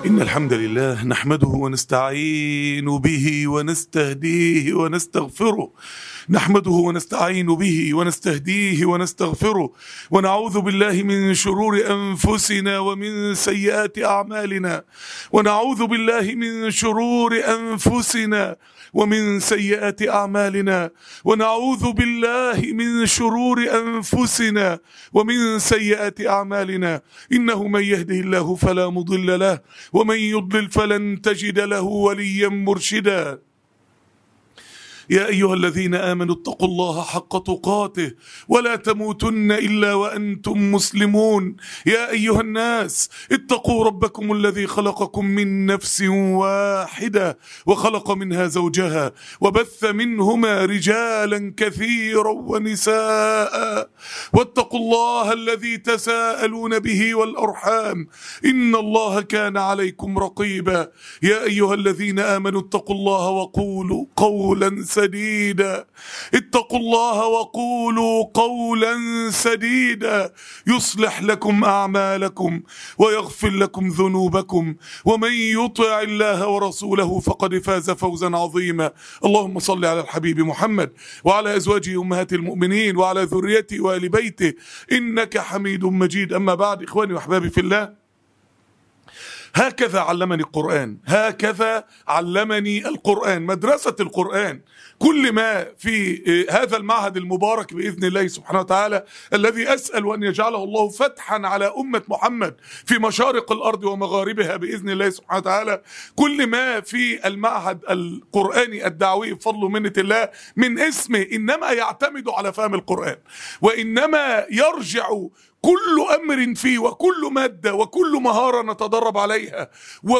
إن الحمد لله نحمده ونستعين به ونستهديه ونستغفره نحمده ونستعين به ونستهديه ونستغفره ونعوذ بالله من شرور أنفسنا ومن سيئات أعمالنا ونعوذ بالله من شرور أنفسنا ومن سيئات أعمالنا ونعوذ بالله من شرور أنفسنا ومن سيئات أعمالنا إنه من يهده الله فلا مضل له ومن يضلل فلن تجد له وليا مرشدا يا أيها الذين آمنوا اتقوا الله حق تقاته ولا تموتن إلا وأنتم مسلمون يا أيها الناس اتقوا ربكم الذي خلقكم من نفس واحدة وخلق منها زوجها وبث منهما رجالا كثيرا ونساء واتقوا الله الذي تساءلون به والأرحام إن الله كان عليكم رقيبا يا أيها الذين آمنوا اتقوا الله وقولوا قولا سديدا اتقوا الله وقولوا قولا سديدا يصلح لكم أعمالكم ويغفر لكم ذنوبكم ومن يطع الله ورسوله فقد فاز فوزا عظيما اللهم صل على الحبيب محمد وعلى أزواجه أمهات المؤمنين وعلى ذريته وآل بيته إنك حميد مجيد أما بعد إخواني وأحبابي في الله هكذا علمني القرآن هكذا علمني القرآن مدرسة القرآن كل ما في هذا المعهد المبارك بإذن الله سبحانه وتعالى الذي أسأل أن يجعله الله فتحا على أمة محمد في مشارق الأرض ومغاربها بإذن الله سبحانه وتعالى كل ما في المعهد القرآني الدعوي بفضل ومنة الله من اسمه إنما يعتمد على فهم القرآن وإنما يرجع كل امر فيه وكل ماده وكل مهاره نتدرب عليها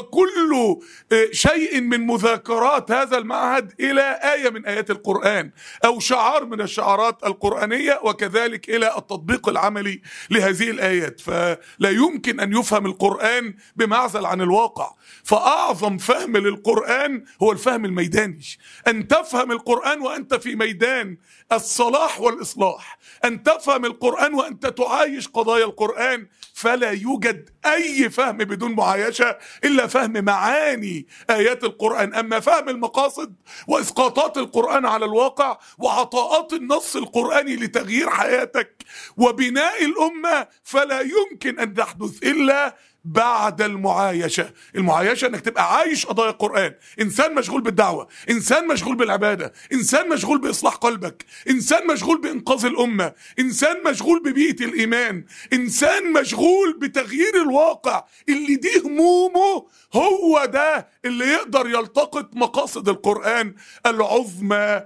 وكل شيء من مذاكرات هذا المعهد الى ايه من ايات القران او شعار من الشعارات القرانيه وكذلك الى التطبيق العملي لهذه الايات فلا يمكن ان يفهم القران بمعزل عن الواقع فاعظم فهم للقران هو الفهم الميداني ان تفهم القران وانت في ميدان الصلاح والاصلاح ان تفهم القران وانت تعايش قضايا القرآن فلا يوجد أي فهم بدون معايشة إلا فهم معاني آيات القرآن أما فهم المقاصد وإسقاطات القرآن على الواقع وعطاءات النص القرآني لتغيير حياتك وبناء الأمة فلا يمكن أن تحدث إلا بعد المعايشة المعايشة انك تبقى عايش قضايا القرآن انسان مشغول بالدعوة انسان مشغول بالعبادة انسان مشغول باصلاح قلبك انسان مشغول بانقاذ الامة انسان مشغول ببيئة الايمان انسان مشغول بتغيير الواقع اللي دي همومه هو ده اللي يقدر يلتقط مقاصد القرآن العظمى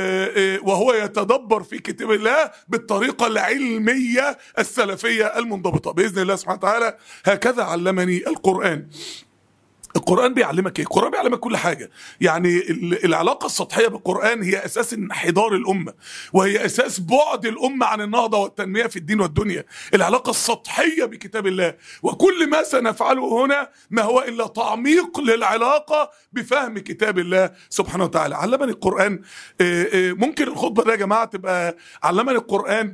وهو يتدبر في كتاب الله بالطريقة العلمية السلفية المنضبطة بإذن الله سبحانه وتعالى هكذا علمني القرآن القرآن بيعلمك ايه؟ القرآن بيعلمك كل حاجة، يعني العلاقة السطحية بالقرآن هي أساس انحدار الأمة، وهي أساس بعد الأمة عن النهضة والتنمية في الدين والدنيا، العلاقة السطحية بكتاب الله، وكل ما سنفعله هنا ما هو إلا تعميق للعلاقة بفهم كتاب الله سبحانه وتعالى، علمني القرآن ممكن الخطبة ده يا جماعة تبقى علمني القرآن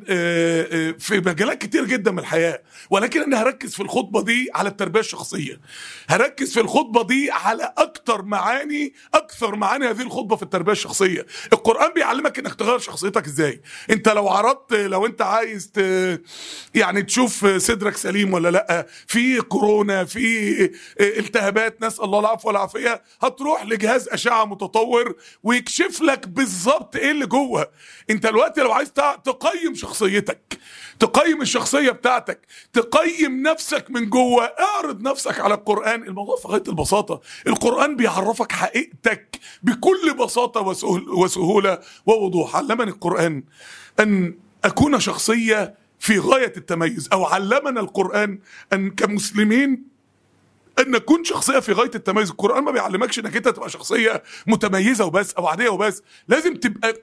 في مجالات كتير جدا من الحياة، ولكن أنا هركز في الخطبة دي على التربية الشخصية، هركز في الخطبة الخطبه دي على اكتر معاني اكثر معاني هذه الخطبه في التربيه الشخصيه القران بيعلمك انك تغير شخصيتك ازاي انت لو عرضت لو انت عايز ت... يعني تشوف صدرك سليم ولا لا في كورونا في التهابات نسال الله العفو والعافيه هتروح لجهاز اشعه متطور ويكشف لك بالظبط ايه اللي جوه انت دلوقتي لو عايز تقيم شخصيتك تقيم الشخصيه بتاعتك تقيم نفسك من جوه اعرض نفسك على القران الموضوع في غايه البساطه القران بيعرفك حقيقتك بكل بساطه وسهول وسهوله ووضوح علمني القران ان اكون شخصيه في غايه التميز او علمنا القران ان كمسلمين ان نكون شخصيه في غايه التميز القران ما بيعلمكش انك انت تبقى شخصيه متميزه وبس او عاديه وبس لازم تبقى قمه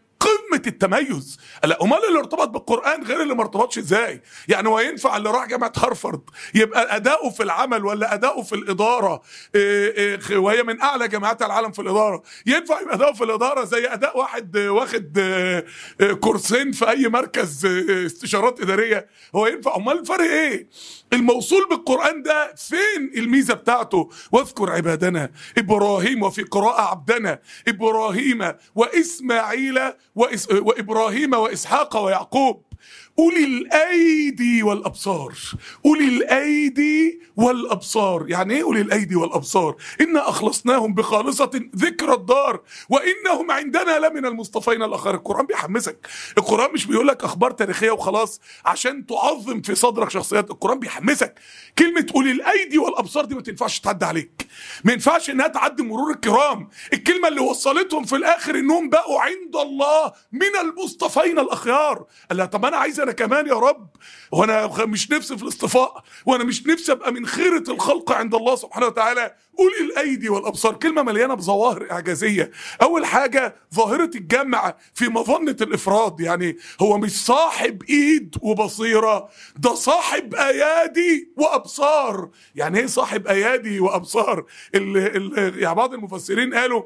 قمه التميز لا امال اللي ارتبط بالقران غير اللي ما ارتبطش ازاي يعني هو ينفع اللي راح جامعه هارفارد يبقى اداؤه في العمل ولا اداؤه في الاداره إيه إيه وهي من اعلى جامعات العالم في الاداره ينفع يبقى اداؤه في الاداره زي اداء واحد واخد إيه إيه كورسين في اي مركز إيه استشارات اداريه هو ينفع امال الفرق ايه الموصول بالقران ده فين الميزه بتاعته واذكر عبادنا ابراهيم وفي قراءه عبدنا ابراهيم واسماعيل وإس وابراهيم واسحاق ويعقوب أولي الأيدي والأبصار أولي الأيدي والأبصار يعني إيه أولي الأيدي والأبصار إنا أخلصناهم بخالصة ذكر الدار وإنهم عندنا لمن المصطفين الأخر القرآن بيحمسك القرآن مش بيقول لك أخبار تاريخية وخلاص عشان تعظم في صدرك شخصيات القرآن بيحمسك كلمة أولي الأيدي والأبصار دي ما تنفعش تعدي عليك ما ينفعش إنها تعدي مرور الكرام الكلمة اللي وصلتهم في الآخر إنهم بقوا عند الله من المصطفين الأخيار قال لها طب أنا عايز انا كمان يا رب وانا مش نفسي في الاصطفاء وانا مش نفسي ابقى من خيره الخلق عند الله سبحانه وتعالى اولي الايدي والابصار كلمه مليانه بظواهر اعجازيه اول حاجه ظاهره الجمع في مظنه الافراد يعني هو مش صاحب ايد وبصيره ده صاحب ايادي وابصار يعني ايه صاحب ايادي وابصار ال ال يعني بعض المفسرين قالوا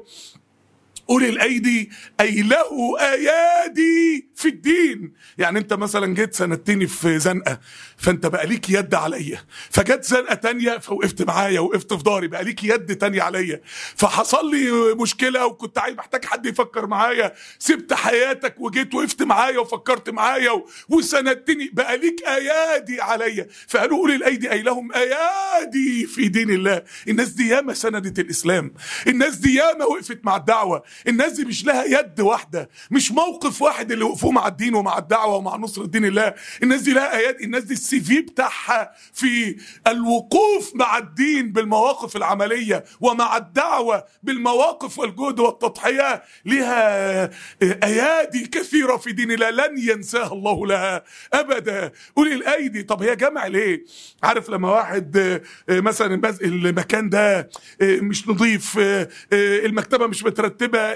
أولي الأيدي أي له أيادي في الدين يعني أنت مثلا جيت سندتني في زنقة فأنت بقى ليك يد عليا فجت زنقة تانية فوقفت معايا وقفت في داري بقى ليك يد تانية عليا فحصل لي مشكلة وكنت عايز محتاج حد يفكر معايا سبت حياتك وجيت وقفت معايا وفكرت معايا وسندتني بقى ليك أيادي عليا فقالوا أولي الأيدي أي لهم أيادي في دين الله الناس دي ياما سندت الإسلام الناس دي ياما وقفت مع الدعوة الناس دي مش لها يد واحده مش موقف واحد اللي وقفوه مع الدين ومع الدعوه ومع نصر دين الله الناس دي لها ايات الناس دي السي في بتاعها في الوقوف مع الدين بالمواقف العمليه ومع الدعوه بالمواقف والجهد والتضحيه لها ايادي كثيره في دين الله لن ينساها الله لها ابدا اولي الايدي طب هي جمع ليه عارف لما واحد مثلا المكان ده مش نظيف المكتبه مش مترتبه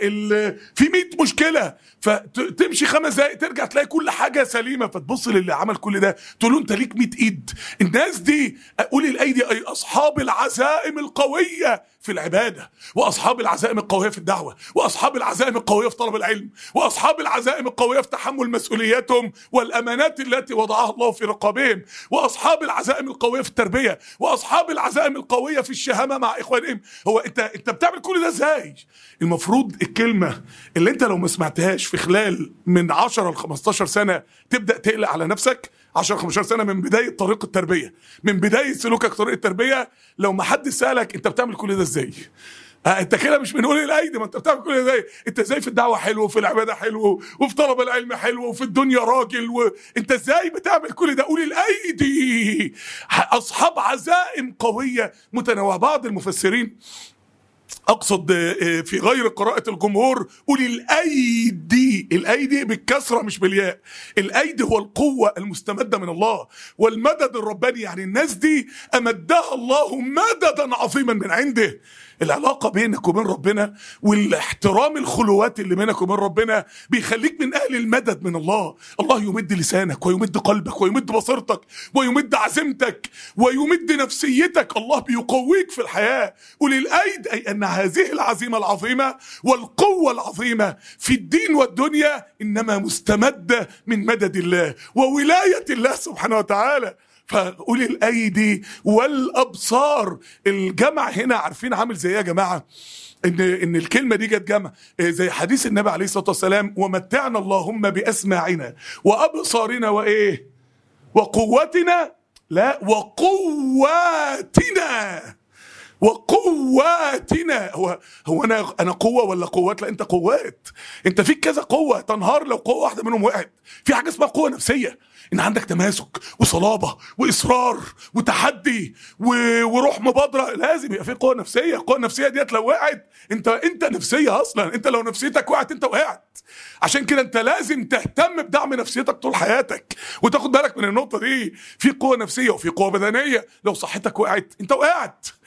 في 100 مشكله فتمشي خمس دقائق ترجع تلاقي كل حاجه سليمه فتبص للي عمل كل ده تقول له انت ليك 100 ايد الناس دي اولي الايدي اي اصحاب العزائم القويه في العباده واصحاب العزائم القويه في الدعوه واصحاب العزائم القويه في طلب العلم واصحاب العزائم القويه في تحمل مسؤولياتهم والامانات التي وضعها الله في رقابهم واصحاب العزائم القويه في التربيه واصحاب العزائم القويه في الشهامه مع اخوانهم هو انت انت بتعمل كل ده ازاي المفروض الكلمه اللي انت لو ما سمعتهاش في خلال من 10 ل 15 سنه تبدا تقلق على نفسك 10 15 سنه من بدايه طريق التربيه من بدايه سلوكك طريق التربيه لو ما حد سالك انت بتعمل كل ده ازاي آه انت كده مش بنقول الايدي ما انت بتعمل كل ده ازاي انت ازاي في الدعوه حلو وفي العباده حلو وفي طلب العلم حلو وفي الدنيا راجل وانت ازاي بتعمل كل ده قول الايدي اصحاب عزائم قويه متنوعه بعض المفسرين اقصد في غير قراءة الجمهور قولي الايدي الايدي بالكسرة مش بالياء الايدي هو القوة المستمدة من الله والمدد الرباني يعني الناس دي امدها الله مددا عظيما من عنده العلاقة بينك وبين ربنا والاحترام الخلوات اللي بينك وبين ربنا بيخليك من أهل المدد من الله الله يمد لسانك ويمد قلبك ويمد بصيرتك ويمد عزيمتك ويمد نفسيتك الله بيقويك في الحياة أولي الأيد أي أن هذه العزيمة العظيمة والقوة العظيمة في الدين والدنيا إنما مستمدة من مدد الله وولاية الله سبحانه وتعالى فأولي الأيدي والأبصار الجمع هنا عارفين عامل زي يا جماعة ان ان الكلمه دي جت جمع زي حديث النبي عليه الصلاه والسلام ومتعنا اللهم باسماعنا وابصارنا وايه وقوتنا لا وقواتنا وقواتنا هو هو انا انا قوه ولا قوات لا انت قوات انت فيك كذا قوه تنهار لو قوه واحده منهم وقعت في حاجه اسمها قوه نفسيه ان عندك تماسك وصلابه واصرار وتحدي و... وروح مبادره لازم يبقى في قوه نفسيه القوه النفسيه ديت لو وقعت انت انت نفسيه اصلا انت لو نفسيتك وقعت انت وقعت عشان كده انت لازم تهتم بدعم نفسيتك طول حياتك وتاخد بالك من النقطه دي في قوه نفسيه وفي قوه بدنيه لو صحتك وقعت انت وقعت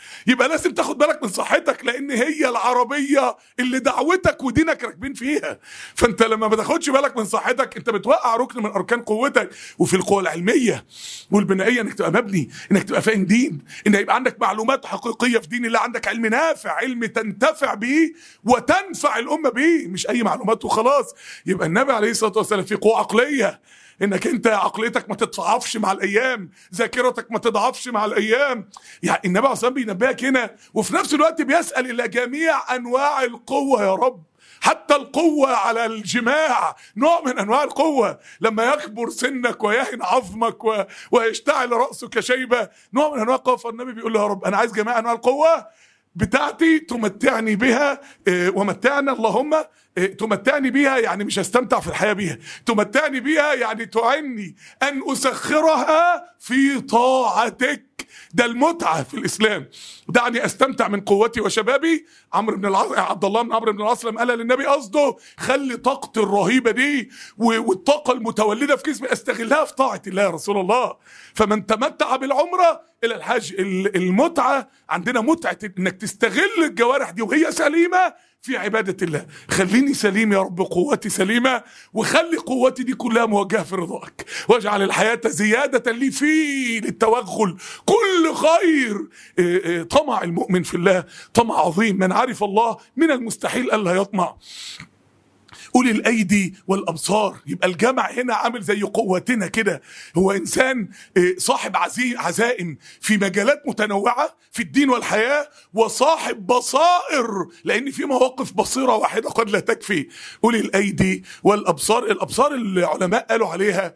يبقى لازم تاخد بالك من صحتك لان هي العربيه اللي دعوتك ودينك راكبين فيها فانت لما ما تاخدش بالك من صحتك انت بتوقع ركن من اركان قوتك وفي القوه العلميه والبنائيه انك تبقى مبني انك تبقى فاهم دين ان يبقى عندك معلومات حقيقيه في دين الله عندك علم نافع علم تنتفع به وتنفع الامه به مش اي معلومات وخلاص يبقى النبي عليه الصلاه والسلام في قوه عقليه انك انت عقليتك ما تتضعفش مع الايام ذاكرتك ما تضعفش مع الايام يعني النبي عليه الصلاه والسلام بينبهك هنا وفي نفس الوقت بيسال الى جميع انواع القوه يا رب حتى القوة على الجماع نوع من أنواع القوة لما يكبر سنك ويهن عظمك و... ويشتعل رأسك شيبة نوع من أنواع القوة فالنبي بيقول له يا رب أنا عايز جميع أنواع القوة بتاعتي تمتعني بها إيه، ومتعنا اللهم إيه، تمتعني بها يعني مش هستمتع في الحياة بها تمتعني بها يعني تعني أن أسخرها في طاعتك ده المتعة في الإسلام دعني أستمتع من قوتي وشبابي عمرو بن العاص عبد الله بن عمرو بن العاص لما قال للنبي قصده خلي طاقتي الرهيبة دي و- والطاقة المتولدة في جسمي أستغلها في طاعة الله يا رسول الله فمن تمتع بالعمرة إلى الحج ال- المتعة عندنا متعة إنك تستغل الجوارح دي وهي سليمة في عبادة الله خليني سليم يا رب قوتي سليمة وخلي قوتي دي كلها موجهة في رضاك واجعل الحياة زيادة لي فيه للتوغل كل خير إيه إيه طمع المؤمن في الله طمع عظيم من عرف الله من المستحيل ألا يطمع أولي الأيدي والأبصار يبقى الجمع هنا عامل زي قوتنا كده هو إنسان آه، صاحب عزي- عزائم في مجالات متنوعة في الدين والحياة وصاحب بصائر لأن في مواقف بصيرة واحدة قد لا تكفي أولي الأيدي والأبصار الأبصار العلماء قالوا عليها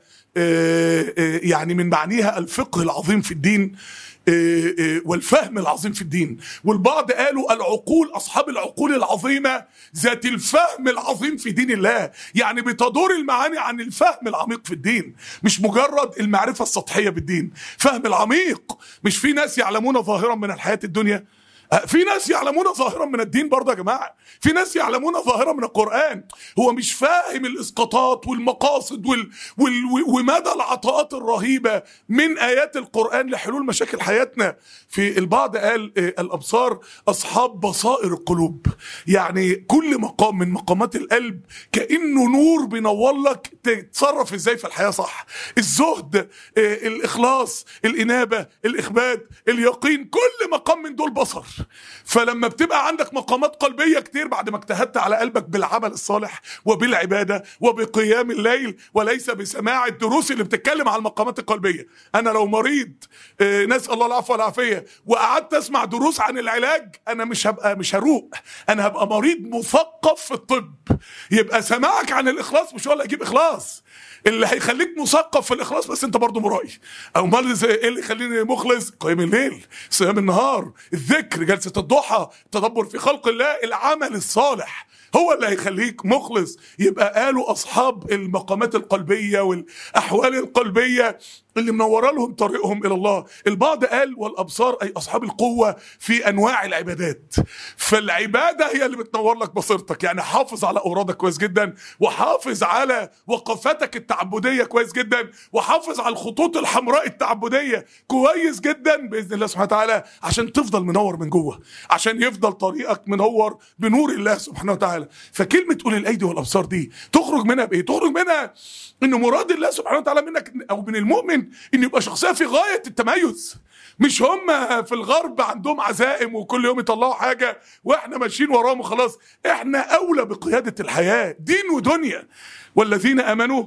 آه، آه، يعني من معانيها الفقه العظيم في الدين آه، آه، والفهم العظيم في الدين والبعض قالوا العقول أصحاب العقول العظيمة ذات الفهم العظيم في دين الله يعني بتدور المعاني عن الفهم العميق في الدين مش مجرد المعرفة السطحية بالدين فهم العميق مش في ناس يعلمون ظاهرا من الحياة الدنيا آه، في ناس يعلمون ظاهرا من الدين برضه يا جماعه في ناس يعلمون ظاهرا من القران هو مش فاهم الاسقاطات والمقاصد وال... وال... ومدى العطاءات الرهيبه من ايات القران لحلول مشاكل حياتنا في البعض قال آه، الابصار اصحاب بصائر القلوب يعني كل مقام من مقامات القلب كانه نور بينور لك تتصرف ازاي في الحياه صح الزهد آه، الاخلاص الانابه الاخبات اليقين كل مقام من دول بصر فلما بتبقى عندك مقامات قلبيه كتير بعد ما اجتهدت على قلبك بالعمل الصالح وبالعباده وبقيام الليل وليس بسماع الدروس اللي بتتكلم على المقامات القلبيه انا لو مريض آه، نسال الله العفو والعافيه وقعدت اسمع دروس عن العلاج انا مش هبقى مش هروق انا هبقى مريض مثقف في الطب يبقى سماعك عن الاخلاص مش هو اللي هيجيب اخلاص اللي هيخليك مثقف في الاخلاص بس انت برضه مرائي او امال زي- ايه اللي يخليني مخلص قيام الليل صيام النهار الذكر جلسه الضحى التدبر في خلق الله العمل الصالح هو اللي هيخليك مخلص يبقى قالوا اصحاب المقامات القلبيه والاحوال القلبيه اللي منوره لهم طريقهم الى الله البعض قال والابصار اي اصحاب القوه في انواع العبادات فالعباده هي اللي بتنور لك بصيرتك يعني حافظ على اورادك كويس جدا وحافظ على وقفاتك التعبديه كويس جدا وحافظ على الخطوط الحمراء التعبديه كويس جدا باذن الله سبحانه وتعالى عشان تفضل منور من جوه عشان يفضل طريقك منور بنور الله سبحانه وتعالى فكلمه اولي الايدي والابصار دي تخرج منها بايه تخرج منها ان مراد الله سبحانه وتعالى منك او من المؤمن ان يبقى شخصيه في غايه التميز مش هم في الغرب عندهم عزائم وكل يوم يطلعوا حاجه واحنا ماشيين وراهم وخلاص احنا اولى بقياده الحياه دين ودنيا والذين امنوا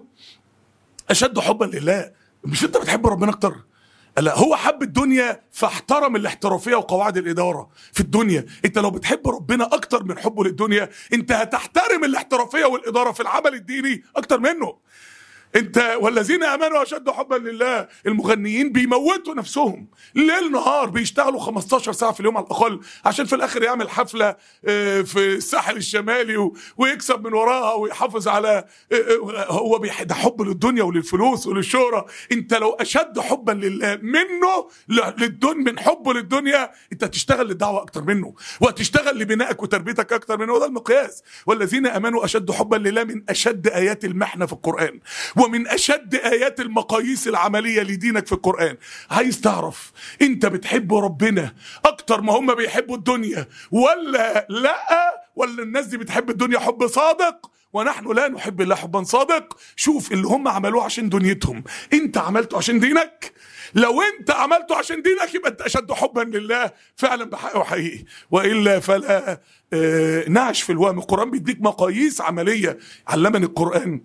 اشد حبا لله مش انت بتحب ربنا اكتر لا هو حب الدنيا فاحترم الاحترافيه وقواعد الاداره في الدنيا انت لو بتحب ربنا اكتر من حبه للدنيا انت هتحترم الاحترافيه والاداره في العمل الديني اكتر منه انت والذين امنوا اشد حبا لله المغنيين بيموتوا نفسهم ليل نهار بيشتغلوا 15 ساعه في اليوم على الاقل عشان في الاخر يعمل حفله آه، في الساحل الشمالي و- ويكسب من وراها ويحافظ على آه، آه، هو بيح- ده حب للدنيا وللفلوس وللشهره انت لو اشد حبا لله منه ل- للدن من حبه للدنيا انت هتشتغل للدعوه اكتر منه وهتشتغل لبنائك وتربيتك اكتر منه وده المقياس والذين امنوا اشد حبا لله من اشد ايات المحنه في القران ومن اشد ايات المقاييس العمليه لدينك في القران عايز تعرف انت بتحب ربنا اكتر ما هم بيحبوا الدنيا ولا لا ولا الناس دي بتحب الدنيا حب صادق ونحن لا نحب الله حبا صادق شوف اللي هم عملوه عشان دنيتهم انت عملته عشان دينك لو انت عملته عشان دينك يبقى انت اشد حبا لله فعلا بحق وحقيقي والا فلا آه نعش في الوهم القران بيديك مقاييس عمليه علمني القران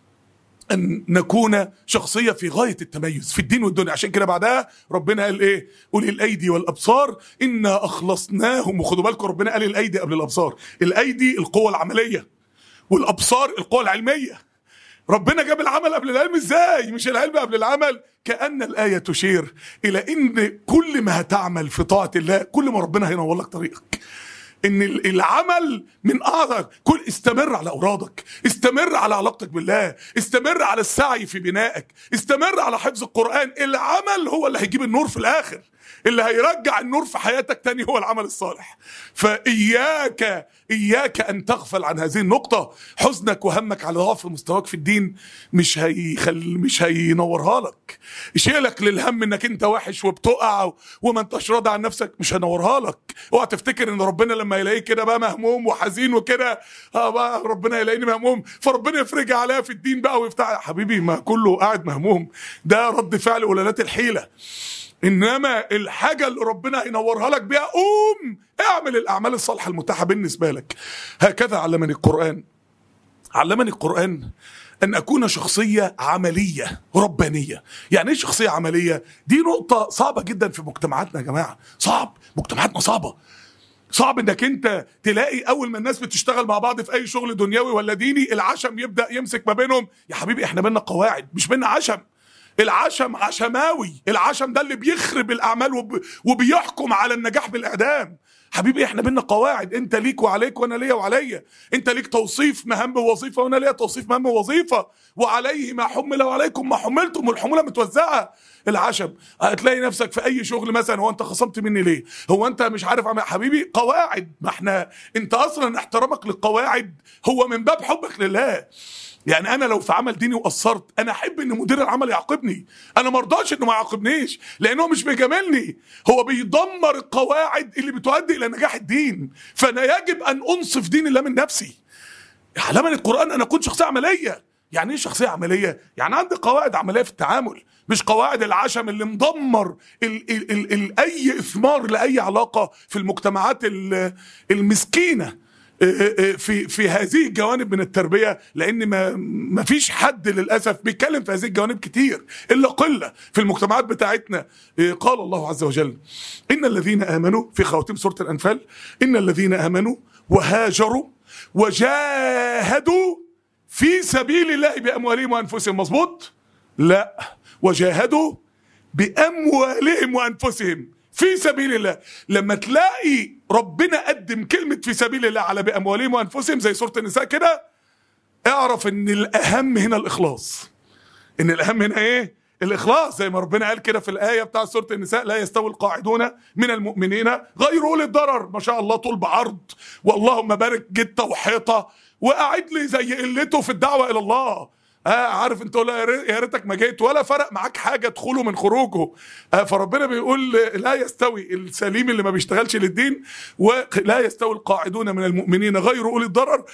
ان نكون شخصيه في غايه التميز في الدين والدنيا عشان كده بعدها ربنا قال ايه اولي الايدي والابصار انا اخلصناهم وخدوا بالكم ربنا قال الايدي قبل الابصار الايدي القوه العمليه والابصار القوه العلميه ربنا جاب العمل قبل العلم ازاي مش العلم قبل العمل كأن الآية تشير إلى إن كل ما هتعمل في طاعة الله كل ما ربنا هينور لك طريقك ان العمل من اعظم كل استمر على اورادك استمر على علاقتك بالله استمر على السعي في بنائك استمر على حفظ القران العمل هو اللي هيجيب النور في الاخر اللي هيرجع النور في حياتك تاني هو العمل الصالح فإياك إياك أن تغفل عن هذه النقطة حزنك وهمك على ضعف مستواك في الدين مش هيخل مش هينورها لك شيلك للهم انك انت وحش وبتقع وما انتش راضي عن نفسك مش هينورها لك اوعى تفتكر ان ربنا لما يلاقيك كده بقى مهموم وحزين وكده اه بقى ربنا يلاقيني مهموم فربنا يفرج عليا في الدين بقى ويفتح يا حبيبي ما كله قاعد مهموم ده رد فعل قلالات الحيله انما الحاجه اللي ربنا هينورها لك بيها قوم اعمل الاعمال الصالحه المتاحه بالنسبه لك هكذا علمني القران علمني القران ان اكون شخصيه عمليه ربانيه يعني ايه شخصيه عمليه دي نقطه صعبه جدا في مجتمعاتنا يا جماعه صعب مجتمعاتنا صعبه صعب انك انت تلاقي اول ما الناس بتشتغل مع بعض في اي شغل دنيوي ولا ديني العشم يبدا يمسك ما بينهم يا حبيبي احنا بينا قواعد مش بينا عشم العشم عشماوي العشم ده اللي بيخرب الاعمال وب... وبيحكم على النجاح بالاعدام حبيبي احنا بينا قواعد انت ليك وعليك وانا ليا وعليا انت ليك توصيف مهام ووظيفه وانا ليا توصيف مهام ووظيفه وعليه ما حمل وعليكم ما حملتم والحموله متوزعه العشم هتلاقي نفسك في اي شغل مثلا هو انت خصمت مني ليه هو انت مش عارف عم... حبيبي قواعد ما احنا انت اصلا احترامك للقواعد هو من باب حبك لله يعني انا لو في عمل ديني وقصرت انا احب ان مدير العمل يعاقبني انا ما ارضاش انه ما يعاقبنيش لانه مش بيجاملني هو بيدمر القواعد اللي بتؤدي الى نجاح الدين فانا يجب ان انصف دين الله من نفسي علمني القران ان اكون شخصيه عمليه يعني ايه شخصيه عمليه يعني عندي قواعد عمليه في التعامل مش قواعد العشم اللي مدمر ال ال ال ال اي اثمار لاي علاقه في المجتمعات المسكينه في في هذه الجوانب من التربيه لان ما ما فيش حد للاسف بيتكلم في هذه الجوانب كتير الا قله في المجتمعات بتاعتنا قال الله عز وجل ان الذين امنوا في خواتيم سوره الانفال ان الذين امنوا وهاجروا وجاهدوا في سبيل الله باموالهم وانفسهم مظبوط لا وجاهدوا باموالهم وانفسهم في سبيل الله لما تلاقي ربنا قدم كلمة في سبيل الله على بأموالهم وأنفسهم زي سورة النساء كده اعرف ان الأهم هنا الإخلاص ان الأهم هنا ايه الإخلاص زي ما ربنا قال كده في الآية بتاع سورة النساء لا يستوي القاعدون من المؤمنين غير أولي الضرر ما شاء الله طول بعرض واللهم بارك جتة وحيطة وقاعد لي زي قلته في الدعوة إلى الله آه عارف انت يا ريتك ما جيت ولا فرق معاك حاجه ادخله من خروجه آه فربنا بيقول لا يستوي السليم اللي ما بيشتغلش للدين ولا يستوي القاعدون من المؤمنين غير اولي الضرر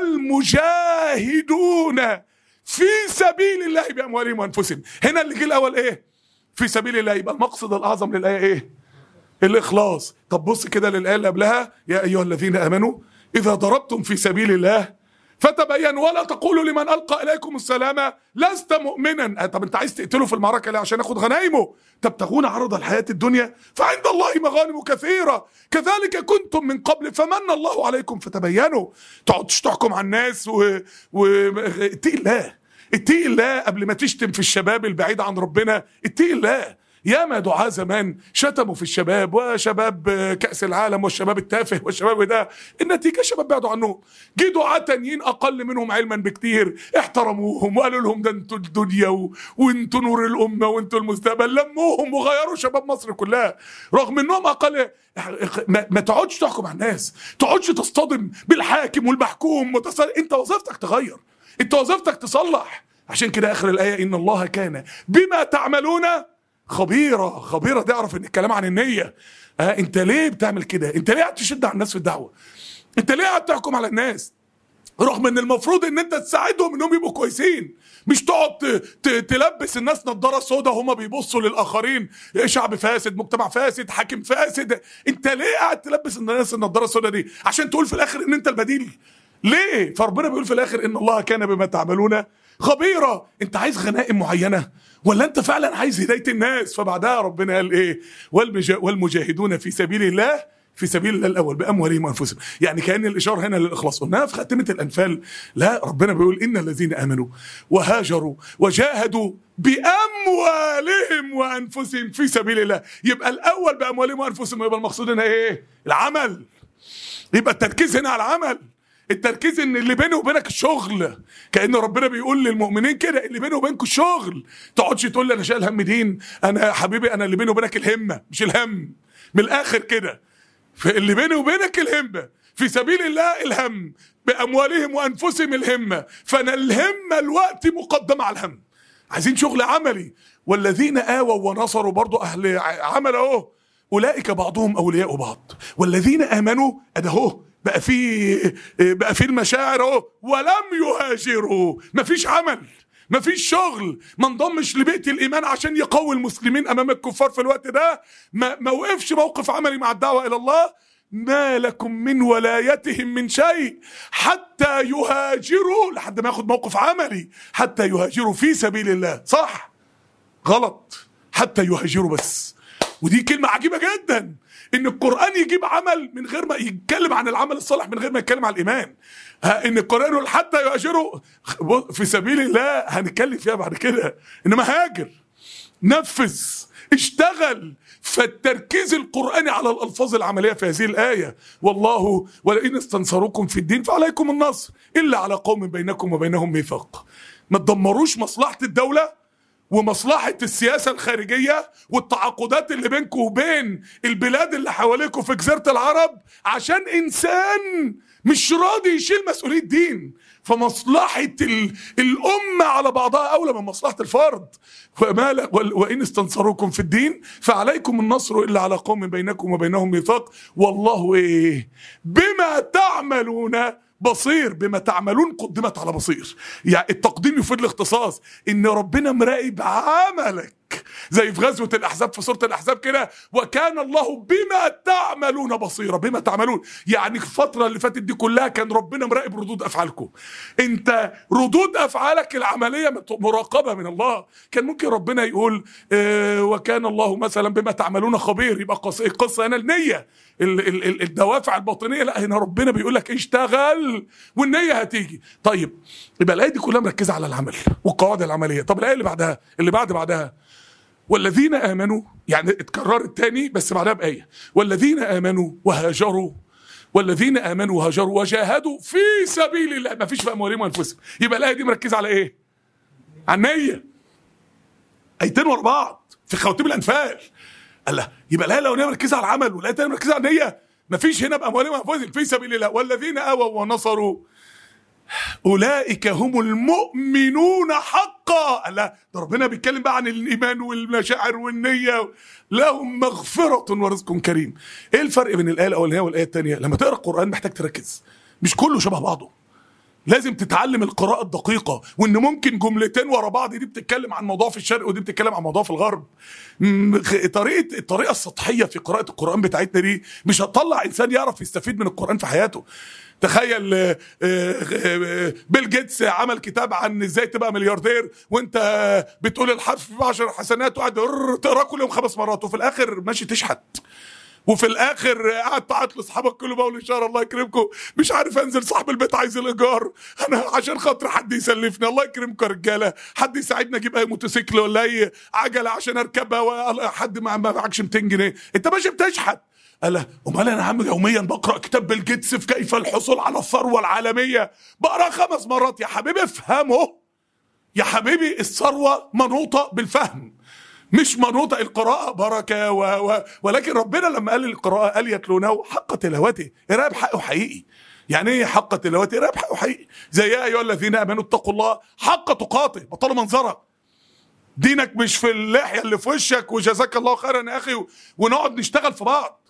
والمجاهدون في سبيل الله باموالهم وانفسهم هنا اللي جه الاول ايه في سبيل الله يبقى المقصد الاعظم للايه ايه الاخلاص طب بص كده للايه اللي قبلها يا ايها الذين امنوا اذا ضربتم في سبيل الله فتبينوا ولا تقولوا لمن القى اليكم السلام لست مؤمنا طب انت عايز تقتله في المعركه ليه عشان اخد غنايمه تبتغون عرض الحياه الدنيا فعند الله مغانم كثيره كذلك كنتم من قبل فمن الله عليكم فتبينوا تقعدش تحكم على الناس و, و... اتقي الله اتقي الله قبل ما تشتم في الشباب البعيد عن ربنا اتقي الله ياما دعاة زمان شتموا في الشباب وشباب كأس العالم والشباب التافه والشباب ده النتيجة شباب بعدوا عنهم جه دعاة تانيين أقل منهم علما بكتير احترموهم وقالوا لهم ده انتوا الدنيا و... وانتوا نور الأمة وانتوا المستقبل لموهم وغيروا شباب مصر كلها رغم انهم أقل ما, ما تقعدش تحكم على الناس تقعدش تصطدم بالحاكم والمحكوم وتصل... انت وظيفتك تغير انت وظيفتك تصلح عشان كده اخر الايه ان الله كان بما تعملون خبيرا خبيرا تعرف ان الكلام عن النيه آه انت ليه بتعمل كده انت ليه قاعد تشد على الناس في الدعوه انت ليه قاعد تحكم على الناس رغم ان المفروض ان انت تساعدهم انهم يبقوا كويسين مش تقعد ت- ت- تلبس الناس نظاره سودا وهم بيبصوا للاخرين شعب فاسد مجتمع فاسد حاكم فاسد انت ليه قاعد تلبس الناس النظاره السودا دي عشان تقول في الاخر ان انت البديل ليه فربنا بيقول في الاخر ان الله كان بما تعملون خبيرا انت عايز غنائم معينه ولا انت فعلا عايز هدايه الناس فبعدها ربنا قال ايه والمجا- والمجاهدون في سبيل الله في سبيل الله الاول باموالهم وانفسهم يعني كان الاشاره هنا للاخلاص قلناها في خاتمه الانفال لا ربنا بيقول ان الذين امنوا وهاجروا وجاهدوا باموالهم وانفسهم في سبيل الله يبقى الاول باموالهم وانفسهم يبقى المقصود هنا ايه العمل يبقى التركيز هنا على العمل التركيز ان اللي بيني وبينك الشغل كان ربنا بيقول للمؤمنين كده اللي بيني وبينكم الشغل تقعدش تقول لي انا شايل هم دين انا يا حبيبي انا اللي بيني وبينك الهمه مش الهم من الاخر كده فاللي بيني وبينك الهمه في سبيل الله الهم باموالهم وانفسهم الهمه فانا الهمه الوقت مقدمه على الهم عايزين شغل عملي والذين آووا ونصروا برضو أهل ع- عمل أهو أولئك بعضهم أولياء بعض والذين آمنوا أده أهو بقى في بقى في المشاعر أهو ولم يهاجروا مفيش عمل مفيش شغل ما انضمش لبيت الإيمان عشان يقوي المسلمين أمام الكفار في الوقت ده ما, ما وقفش موقف عملي مع الدعوة إلى الله ما لكم من ولايتهم من شيء حتى يهاجروا لحد ما ياخد موقف عملي حتى يهاجروا في سبيل الله صح غلط حتى يهاجروا بس ودي كلمة عجيبة جدا ان القرآن يجيب عمل من غير ما يتكلم عن العمل الصالح من غير ما يتكلم عن الايمان ها ان القرآن يقول حتى يهاجروا في سبيل الله هنتكلم فيها بعد كده انما هاجر نفذ اشتغل فالتركيز القرآني على الألفاظ العملية في هذه الآية والله ولئن استنصروكم في الدين فعليكم النصر إلا على قوم بينكم وبينهم ميثاق ما تدمروش مصلحة الدولة ومصلحة السياسة الخارجية والتعاقدات اللي بينكم وبين البلاد اللي حواليكم في جزيرة العرب عشان إنسان مش راضي يشيل مسؤولية دين فمصلحة ال- الأمة على بعضها أولى من مصلحة الفرد وما ل- وال- وإن استنصروكم في الدين فعليكم النصر إلا على قوم بينكم وبينهم ميثاق والله إيه بما تعملون بصير بما تعملون قدمت على بصير يعني التقديم يفيد الاختصاص ان ربنا مراقب عملك زي في غزوة الأحزاب في سورة الأحزاب كده وكان الله بما تعملون بصيرا بما تعملون يعني الفترة اللي فاتت دي كلها كان ربنا مراقب ردود أفعالكم أنت ردود أفعالك العملية مت- مراقبة من الله كان ممكن ربنا يقول آه وكان الله مثلا بما تعملون خبير يبقى قص- القصة هنا النية ال- ال- ال- الدوافع الباطنية لا هنا ربنا بيقول لك اشتغل والنية هتيجي طيب يبقى الآية دي كلها مركزة على العمل والقواعد العملية طب الآية اللي بعدها اللي بعد بعدها والذين آمنوا يعني اتكررت تاني بس بعدها بآية والذين آمنوا وهاجروا والذين آمنوا وهاجروا وجاهدوا في سبيل الله ما فيش في أموالهم وأنفسهم يبقى الآية دي مركزة على إيه؟ على النية آيتين ورا بعض في خواتيم الأنفال الله يبقى الآية الأولانية مركزة على العمل والآية الثانية مركزة على النية ما فيش هنا بأموالهم وأنفسهم في سبيل الله والذين آووا ونصروا أولئك هم المؤمنون حقا لا ده ربنا بيتكلم بقى عن الإيمان والمشاعر والنية لهم مغفرة ورزق كريم إيه الفرق بين الآية الأولانية والآية الثانية لما تقرأ القرآن محتاج تركز مش كله شبه بعضه لازم تتعلم القراءة الدقيقة وان ممكن جملتين ورا بعض دي بتتكلم عن موضوع في الشرق ودي بتتكلم عن موضوع في الغرب م- خ- طريقة الطريقة السطحية في قراءة القرآن بتاعتنا دي مش هتطلع انسان يعرف يستفيد من القرآن في حياته تخيل آه، آه، آه، بيل جيتس عمل كتاب عن ازاي تبقى ملياردير وانت بتقول الحرف بعشر حسنات وقاعد تقراه كل يوم خمس مرات وفي الاخر ماشي تشحت وفي الاخر قاعد تعيط لاصحابك كله بقول ان شاء الله الله يكرمكم مش عارف انزل صاحب البيت عايز الايجار انا عشان خاطر حد يسلفني الله يكرمكم يا رجاله حد يساعدني اجيب اي موتوسيكل ولا اي عجله عشان اركبها ولا حد ما ما معكش 200 جنيه انت ماشي بتشحت قال امال انا يا عم يوميا بقرا كتاب بيل جيتس في كيف الحصول على الثروه العالميه بقرا خمس مرات يا حبيبي افهمه يا حبيبي الثروة منوطة بالفهم مش منوطة القراءة بركة و... و... ولكن ربنا لما قال القراءة قال يتلونه حق تلاوته قراءة بحقه حقيقي يعني ايه حق تلاوته ربح وحقيقي زي يا ايها الذين امنوا اتقوا الله حق تقاته بطلوا منظره دينك مش في اللحيه اللي في وشك وجزاك الله خيرا يا اخي و- ونقعد نشتغل في بعض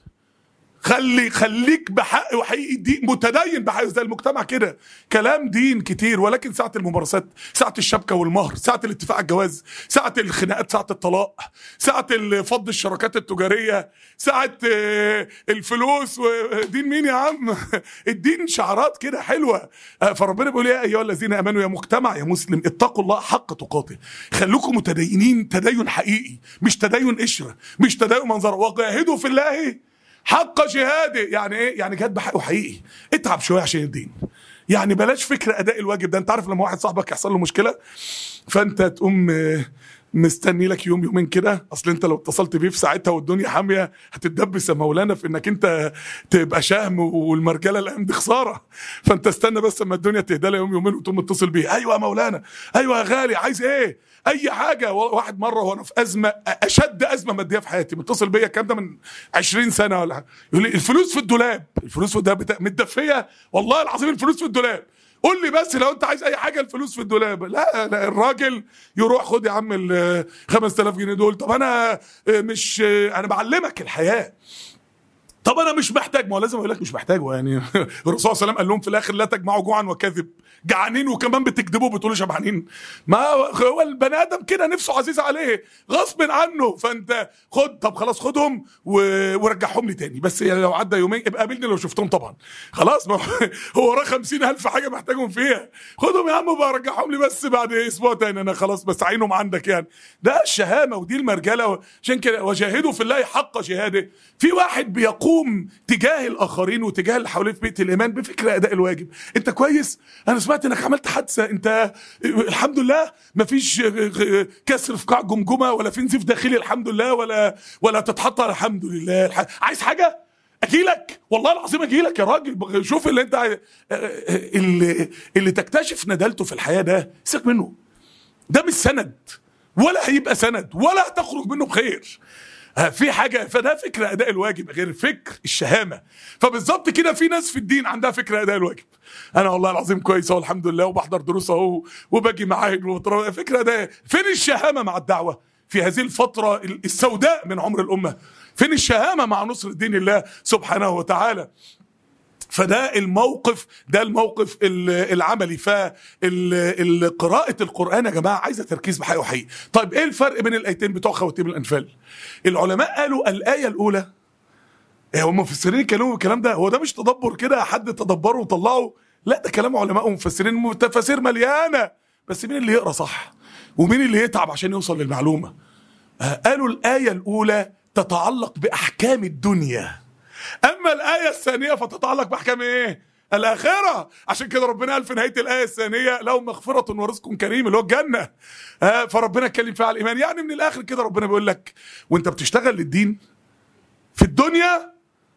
خلي خليك بحق وحقيقي دين متدين بحق زي المجتمع كده كلام دين كتير ولكن ساعة الممارسات ساعة الشبكة والمهر ساعة الاتفاق على الجواز ساعة الخناقات ساعة الطلاق ساعة ال- فض الشراكات التجارية ساعة آه، الفلوس و- دين مين يا عم الدين شعارات كده حلوة آه، فربنا بيقول يا أيها الذين آمنوا يا مجتمع يا مسلم اتقوا الله حق تقاته خلوكم متدينين تدين حقيقي مش تدين قشرة مش تدين منظر وجاهدوا في الله حق جهاده يعني ايه يعني جهاد بحقه حقيقي اتعب شويه عشان الدين يعني بلاش فكره اداء الواجب ده انت عارف لما واحد صاحبك يحصل له مشكله فانت تقوم آه، مستني لك يوم يومين كده اصل انت لو اتصلت بيه في ساعتها والدنيا حاميه هتتدبس يا مولانا في انك انت تبقى شهم والمرجله الايام دي خساره فانت استنى بس اما الدنيا تهدى لها يوم يومين وتقوم متصل بيه ايوه يا مولانا ايوه يا غالي عايز ايه اي حاجه واحد مره وانا في ازمه اشد ازمه ماديه في حياتي متصل بيا الكلام ده من 20 سنه ولا حاجه يقول لي الفلوس في الدولاب الفلوس في الدولاب بتا- متدفيه والله العظيم الفلوس في الدولاب قول لي بس لو انت عايز اي حاجه الفلوس في الدولاب لا لا الراجل يروح خد يا عم ال 5000 جنيه دول طب انا آه، مش آه، انا بعلمك الحياه طب انا مش محتاج ما هو لازم اقول لك مش محتاجه يعني الرسول صلى الله عليه وسلم قال لهم في الاخر لا تجمعوا جوعا وكذب جعانين وكمان بتكذبوا بتقولوا شبعانين ما هو البني ادم كده نفسه عزيز عليه غصب عنه فانت خد طب خلاص خدهم و... ورجعهم لي تاني بس يعني لو عدى يومين ابقى قابلني لو شفتهم طبعا خلاص ما هو- هو وراه 50000 حاجه محتاجهم فيها خدهم يا عم بقى رجعهم لي بس بعد اسبوع تاني انا خلاص بس عينهم عندك يعني ده الشهامه ودي المرجله عشان كده وجاهدوا في الله حق جهاده في واحد بيقوم تجاه الاخرين وتجاه اللي حواليه في بيت الايمان بفكره اداء الواجب انت كويس انا سمعت انك عملت حادثه انت الحمد لله مفيش كسر في قاع جمجمه ولا في نزيف داخلي الحمد لله ولا ولا تتحط على الحمد لله الح- عايز حاجه اجيلك والله العظيم اجيلك يا راجل شوف اللي انت عاي- اللي اللي تكتشف ندالته في الحياه ده سيبك منه ده مش سند ولا هيبقى سند ولا هتخرج منه بخير آه، في حاجه فده فكره اداء الواجب غير فكر الشهامه فبالظبط كده في ناس في الدين عندها فكره اداء الواجب انا والله العظيم كويس اهو الحمد لله وبحضر دروس اهو وباجي معاهد وبتر- فكره ده فين الشهامه مع الدعوه في هذه الفتره السوداء من عمر الامه فين الشهامه مع نصر دين الله سبحانه وتعالى فده الموقف ده الموقف ال- العملي فقراءة القرآن يا جماعة عايزة تركيز بحقيقي وحقيقي طيب ايه الفرق بين الآيتين بتوع خواتيم الأنفال العلماء قالوا الآية الأولى إيه هم مفسرين كلامهم الكلام ده هو ده مش تدبر كده حد تدبره وطلعه لا ده كلام علماء ومفسرين تفاسير مليانة بس مين اللي يقرأ صح ومين اللي يتعب عشان يوصل للمعلومة آه، قالوا الآية الأولى تتعلق بأحكام الدنيا أما الآية الثانية فتتعلق بأحكام إيه؟ الآخرة عشان كده ربنا قال في نهاية الآية الثانية لهم مغفرة ورزق كريم اللي هو الجنة آه فربنا اتكلم فيها على الإيمان يعني من الآخر كده ربنا بيقول لك وأنت بتشتغل للدين في الدنيا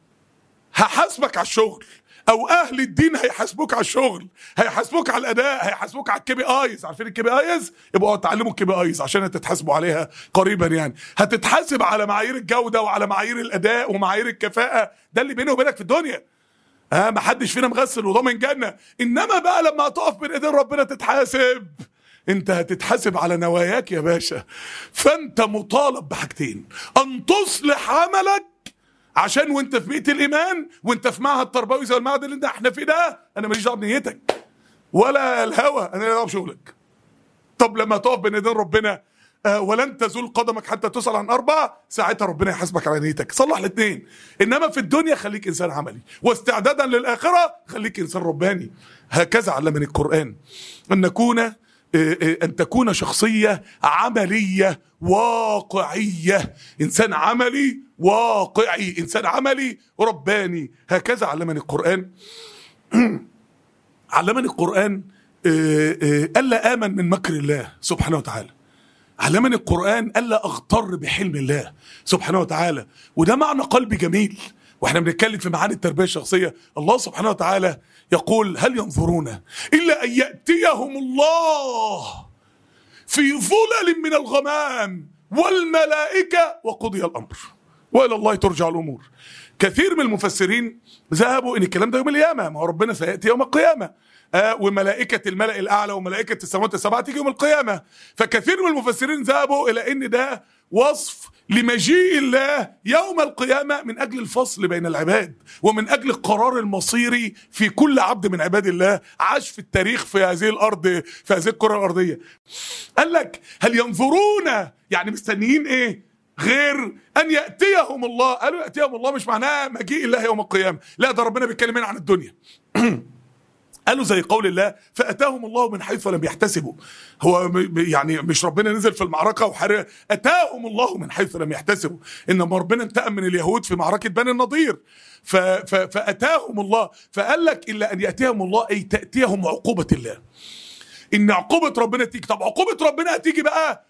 هحاسبك على الشغل او اهل الدين هيحاسبوك على الشغل هيحاسبوك على الاداء هيحاسبوك على الكي بي ايز عارفين الكي بي ايز يبقوا اتعلموا الكي بي ايز عشان هتتحاسبوا عليها قريبا يعني هتتحاسب على معايير الجوده وعلى معايير الاداء ومعايير الكفاءه ده اللي بيني وبينك في الدنيا ها ما حدش فينا مغسل وضامن جنه انما بقى لما هتقف بين ايدين ربنا تتحاسب انت هتتحاسب على نواياك يا باشا فانت مطالب بحاجتين ان تصلح عملك عشان وانت في بيئه الايمان وانت في معهد تربوي زي المعهد اللي احنا فيه ده انا ماليش دعوه بنيتك ولا الهوى انا لي دعوه بشغلك طب لما تقف بين ايدين ربنا آه ولن تزول قدمك حتى تسأل عن أربع ساعتها ربنا يحاسبك على نيتك صلح الاثنين إنما في الدنيا خليك إنسان عملي واستعدادا للآخرة خليك إنسان رباني هكذا علمني القرآن أن نكون آه، آه، أن تكون شخصية عملية واقعية إنسان عملي واقعي إنسان عملي رباني هكذا علمني القرآن علمني القرآن آه، آه، ألا آمن من مكر الله سبحانه وتعالى علمني القرآن ألا أغتر بحلم الله سبحانه وتعالى وده معنى قلبي جميل واحنا بنتكلم في معاني التربية الشخصية الله سبحانه وتعالى يقول هل ينظرون إلا أن يأتيهم الله في ظلل من الغمام والملائكة وقضي الأمر وإلى الله ترجع الأمور كثير من المفسرين ذهبوا ان الكلام ده يوم القيامه ما هو ربنا سياتي يوم القيامه آه وملائكه الملا الاعلى وملائكه السماوات السبعه تيجي يوم القيامه فكثير من المفسرين ذهبوا الى ان ده وصف لمجيء الله يوم القيامة من أجل الفصل بين العباد ومن أجل القرار المصيري في كل عبد من عباد الله عاش في التاريخ في هذه الأرض في هذه الكرة الأرضية قال لك هل ينظرون يعني مستنيين إيه غير أن يأتيهم الله قالوا يأتيهم الله مش معناه مجيء الله يوم القيامة لا ده ربنا بيتكلم هنا عن الدنيا قالوا زي قول الله فاتاهم الله من حيث لم يحتسبوا هو م- يعني مش ربنا نزل في المعركه وحرق اتاهم الله من حيث لم يحتسبوا انما ربنا انتقم من اليهود في معركه بني النضير ف ف فاتاهم الله فقال لك الا ان ياتيهم الله اي تاتيهم عقوبه الله ان عقوبه ربنا تيجي طب عقوبه ربنا هتيجي بقى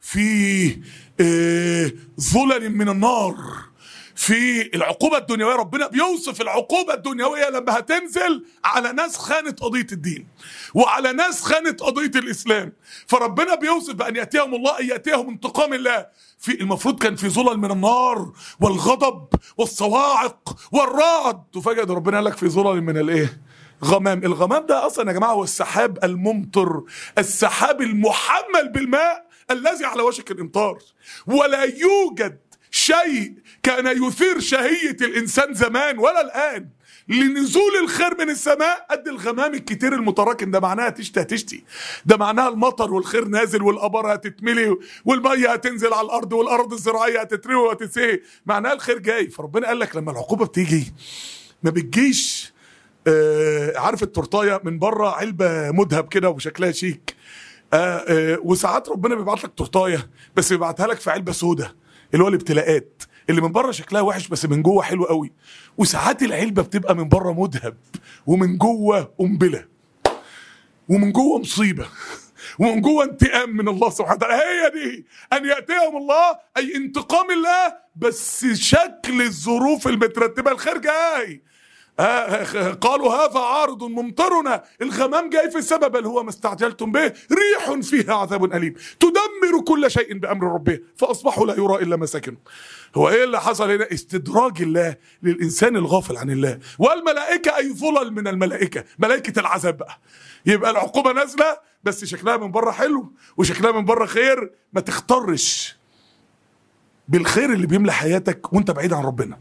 في آه، ظلل من النار في العقوبة الدنيوية ربنا بيوصف العقوبة الدنيوية لما هتنزل على ناس خانت قضية الدين وعلى ناس خانت قضية الإسلام فربنا بيوصف بأن يأتيهم الله أن يأتيهم انتقام الله في المفروض كان في ظلل من النار والغضب والصواعق والرعد وفجأة ده ربنا قال لك في ظلل من الايه غمام الغمام ده اصلا يا جماعه هو السحاب الممطر السحاب المحمل بالماء الذي على وشك الامطار ولا يوجد شيء كان يثير شهيه الانسان زمان ولا الان لنزول الخير من السماء قد الغمام الكتير المتراكم ده معناها تشتي هتشتي ده معناها المطر والخير نازل والابار هتتملي والميه هتنزل على الارض والارض الزراعيه هتتروي وهتتسقي معناها الخير جاي فربنا قال لك لما العقوبه بتيجي ما بتجيش آه عارف التورتايه من بره علبه مذهب كده وشكلها شيك آه آه وساعات ربنا بيبعت لك تورتايه بس بيبعتها لك في علبه سودة اللي هو الابتلاءات اللي من بره شكلها وحش بس من جوه حلو قوي وساعات العلبه بتبقى من بره مذهب ومن جوه قنبله ومن جوه مصيبه ومن جوه انتقام من الله سبحانه وتعالى هي دي ان ياتيهم الله اي انتقام الله بس شكل الظروف المترتبه الخير جاي آه، قالوا هذا عارض ممطرنا الغمام جاي في السبب بل هو ما استعجلتم به ريح فيها عذاب أليم تدمر كل شيء بأمر ربه فأصبحوا لا يرى إلا مساكنهم هو إيه اللي حصل هنا استدراج الله للإنسان الغافل عن الله والملائكة أي ظلل من الملائكة ملائكة العذاب بقى يبقى العقوبة نازلة بس شكلها من بره حلو وشكلها من بره خير ما تخترش بالخير اللي بيملى حياتك وانت بعيد عن ربنا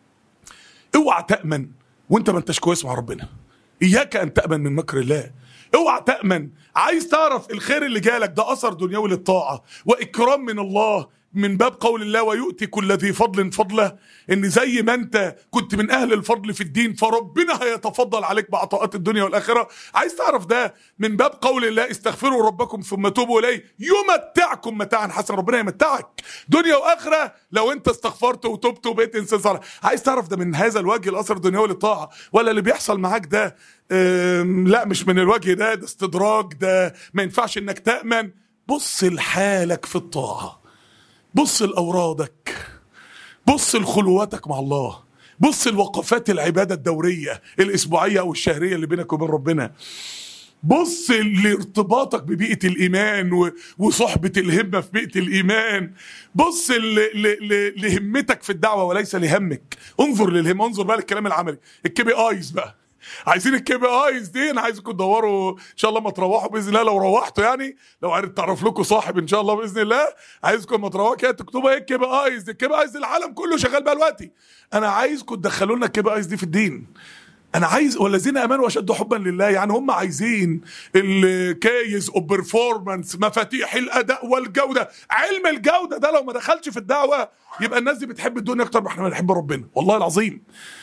اوعى تأمن وانت ما انتش كويس مع ربنا اياك ان تأمن من مكر الله اوعى تأمن عايز تعرف الخير اللي جالك ده اثر دنيوي للطاعة واكرام من الله من باب قول الله ويؤتي كل ذي فضل فضله ان زي ما انت كنت من اهل الفضل في الدين فربنا هيتفضل عليك بعطاءات الدنيا والاخره عايز تعرف ده من باب قول الله استغفروا ربكم ثم توبوا اليه يمتعكم متاعا حسنا ربنا يمتعك دنيا واخره لو انت استغفرت وتبت وبقيت انسان صالح عايز تعرف ده من هذا الوجه الاثر الدنيوي للطاعه ولا اللي بيحصل معاك ده أم، لا مش من الوجه ده ده استدراج ده ما ينفعش انك تامن بص لحالك في الطاعه بص لأورادك بص لخلواتك مع الله بص لوقفات العبادة الدورية الأسبوعية أو الشهرية اللي بينك وبين ربنا بص لارتباطك ببيئة الإيمان و- وصحبة الهمة في بيئة الإيمان بص ل- ل- ل- لهمتك في الدعوة وليس لهمك انظر للهم انظر بقى للكلام العملي الكي بي ايز بقى عايزين الكي بي ايز دي انا عايزكم تدوروا ان شاء الله ما تروحوا باذن الله لو روحتوا يعني لو عرفت تعرف لكم صاحب ان شاء الله باذن الله عايزكم ما تروحوا كده تكتبوا ايه الكي بي ايز الكي بي ايز العالم كله شغال بقى دلوقتي انا عايزكم تدخلوا لنا الكي بي ايز دي في الدين انا عايز والذين امنوا اشد حبا لله يعني هم عايزين الكايز اوف بيرفورمانس مفاتيح الاداء والجوده علم الجوده ده لو ما دخلش في الدعوه يبقى الناس دي بتحب الدنيا اكتر ما احنا بنحب ربنا والله العظيم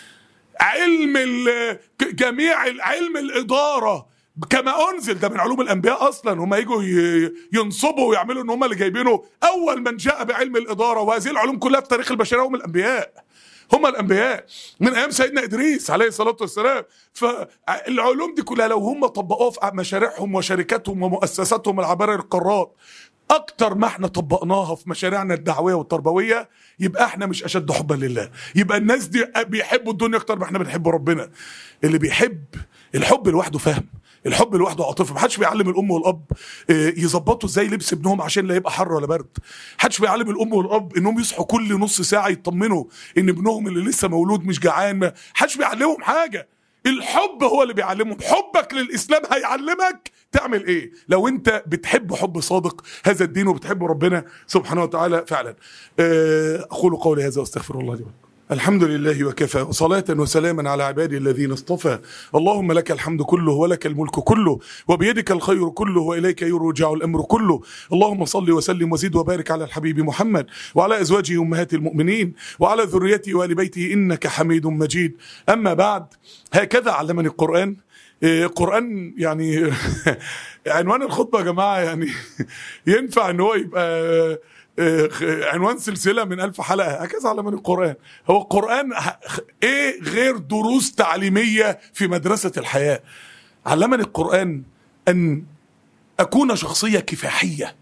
علم ال- ك- جميع ال- علم الاداره كما انزل ده من علوم الانبياء اصلا هم يجوا ي- ينصبوا ويعملوا ان هم اللي جايبينه اول من جاء بعلم الاداره وهذه العلوم كلها في تاريخ البشريه هم الانبياء هم الانبياء من ايام سيدنا ادريس عليه الصلاه والسلام فالعلوم دي كلها لو هم طبقوها في مشاريعهم وشركاتهم ومؤسساتهم العباره القارات اكتر ما احنا طبقناها في مشاريعنا الدعويه والتربويه يبقى احنا مش اشد حبا لله يبقى الناس دي بيحبوا الدنيا اكتر ما احنا بنحب ربنا اللي بيحب الحب لوحده فهم الحب لوحده عاطفه محدش بيعلم الام والاب آه، يظبطوا ازاي لبس ابنهم عشان لا يبقى حر ولا برد محدش بيعلم الام والاب انهم يصحوا كل نص ساعه يطمنوا ان ابنهم اللي لسه مولود مش جعان ما حدش بيعلمهم حاجه الحب هو اللي بيعلمهم حبك للاسلام هيعلمك تعمل ايه لو انت بتحب حب صادق هذا الدين وبتحب ربنا سبحانه وتعالى فعلا آه، اقول قولي هذا واستغفر الله لي ولكم الحمد لله وكفى وصلاة وسلاما على عبادي الذين اصطفى اللهم لك الحمد كله ولك الملك كله وبيدك الخير كله وإليك يرجع الأمر كله اللهم صل وسلم وزد وبارك على الحبيب محمد وعلى أزواجه أمهات المؤمنين وعلى ذريته وآل بيته إنك حميد مجيد أما بعد هكذا علمني القرآن إيه، القرآن يعني عنوان الخطبة يا جماعة يعني ينفع ان هو يبقى آه، عنوان سلسلة من ألف حلقة هكذا علمني القرآن هو القرآن ه- إيه غير دروس تعليمية في مدرسة الحياة علمني القرآن أن أكون شخصية كفاحية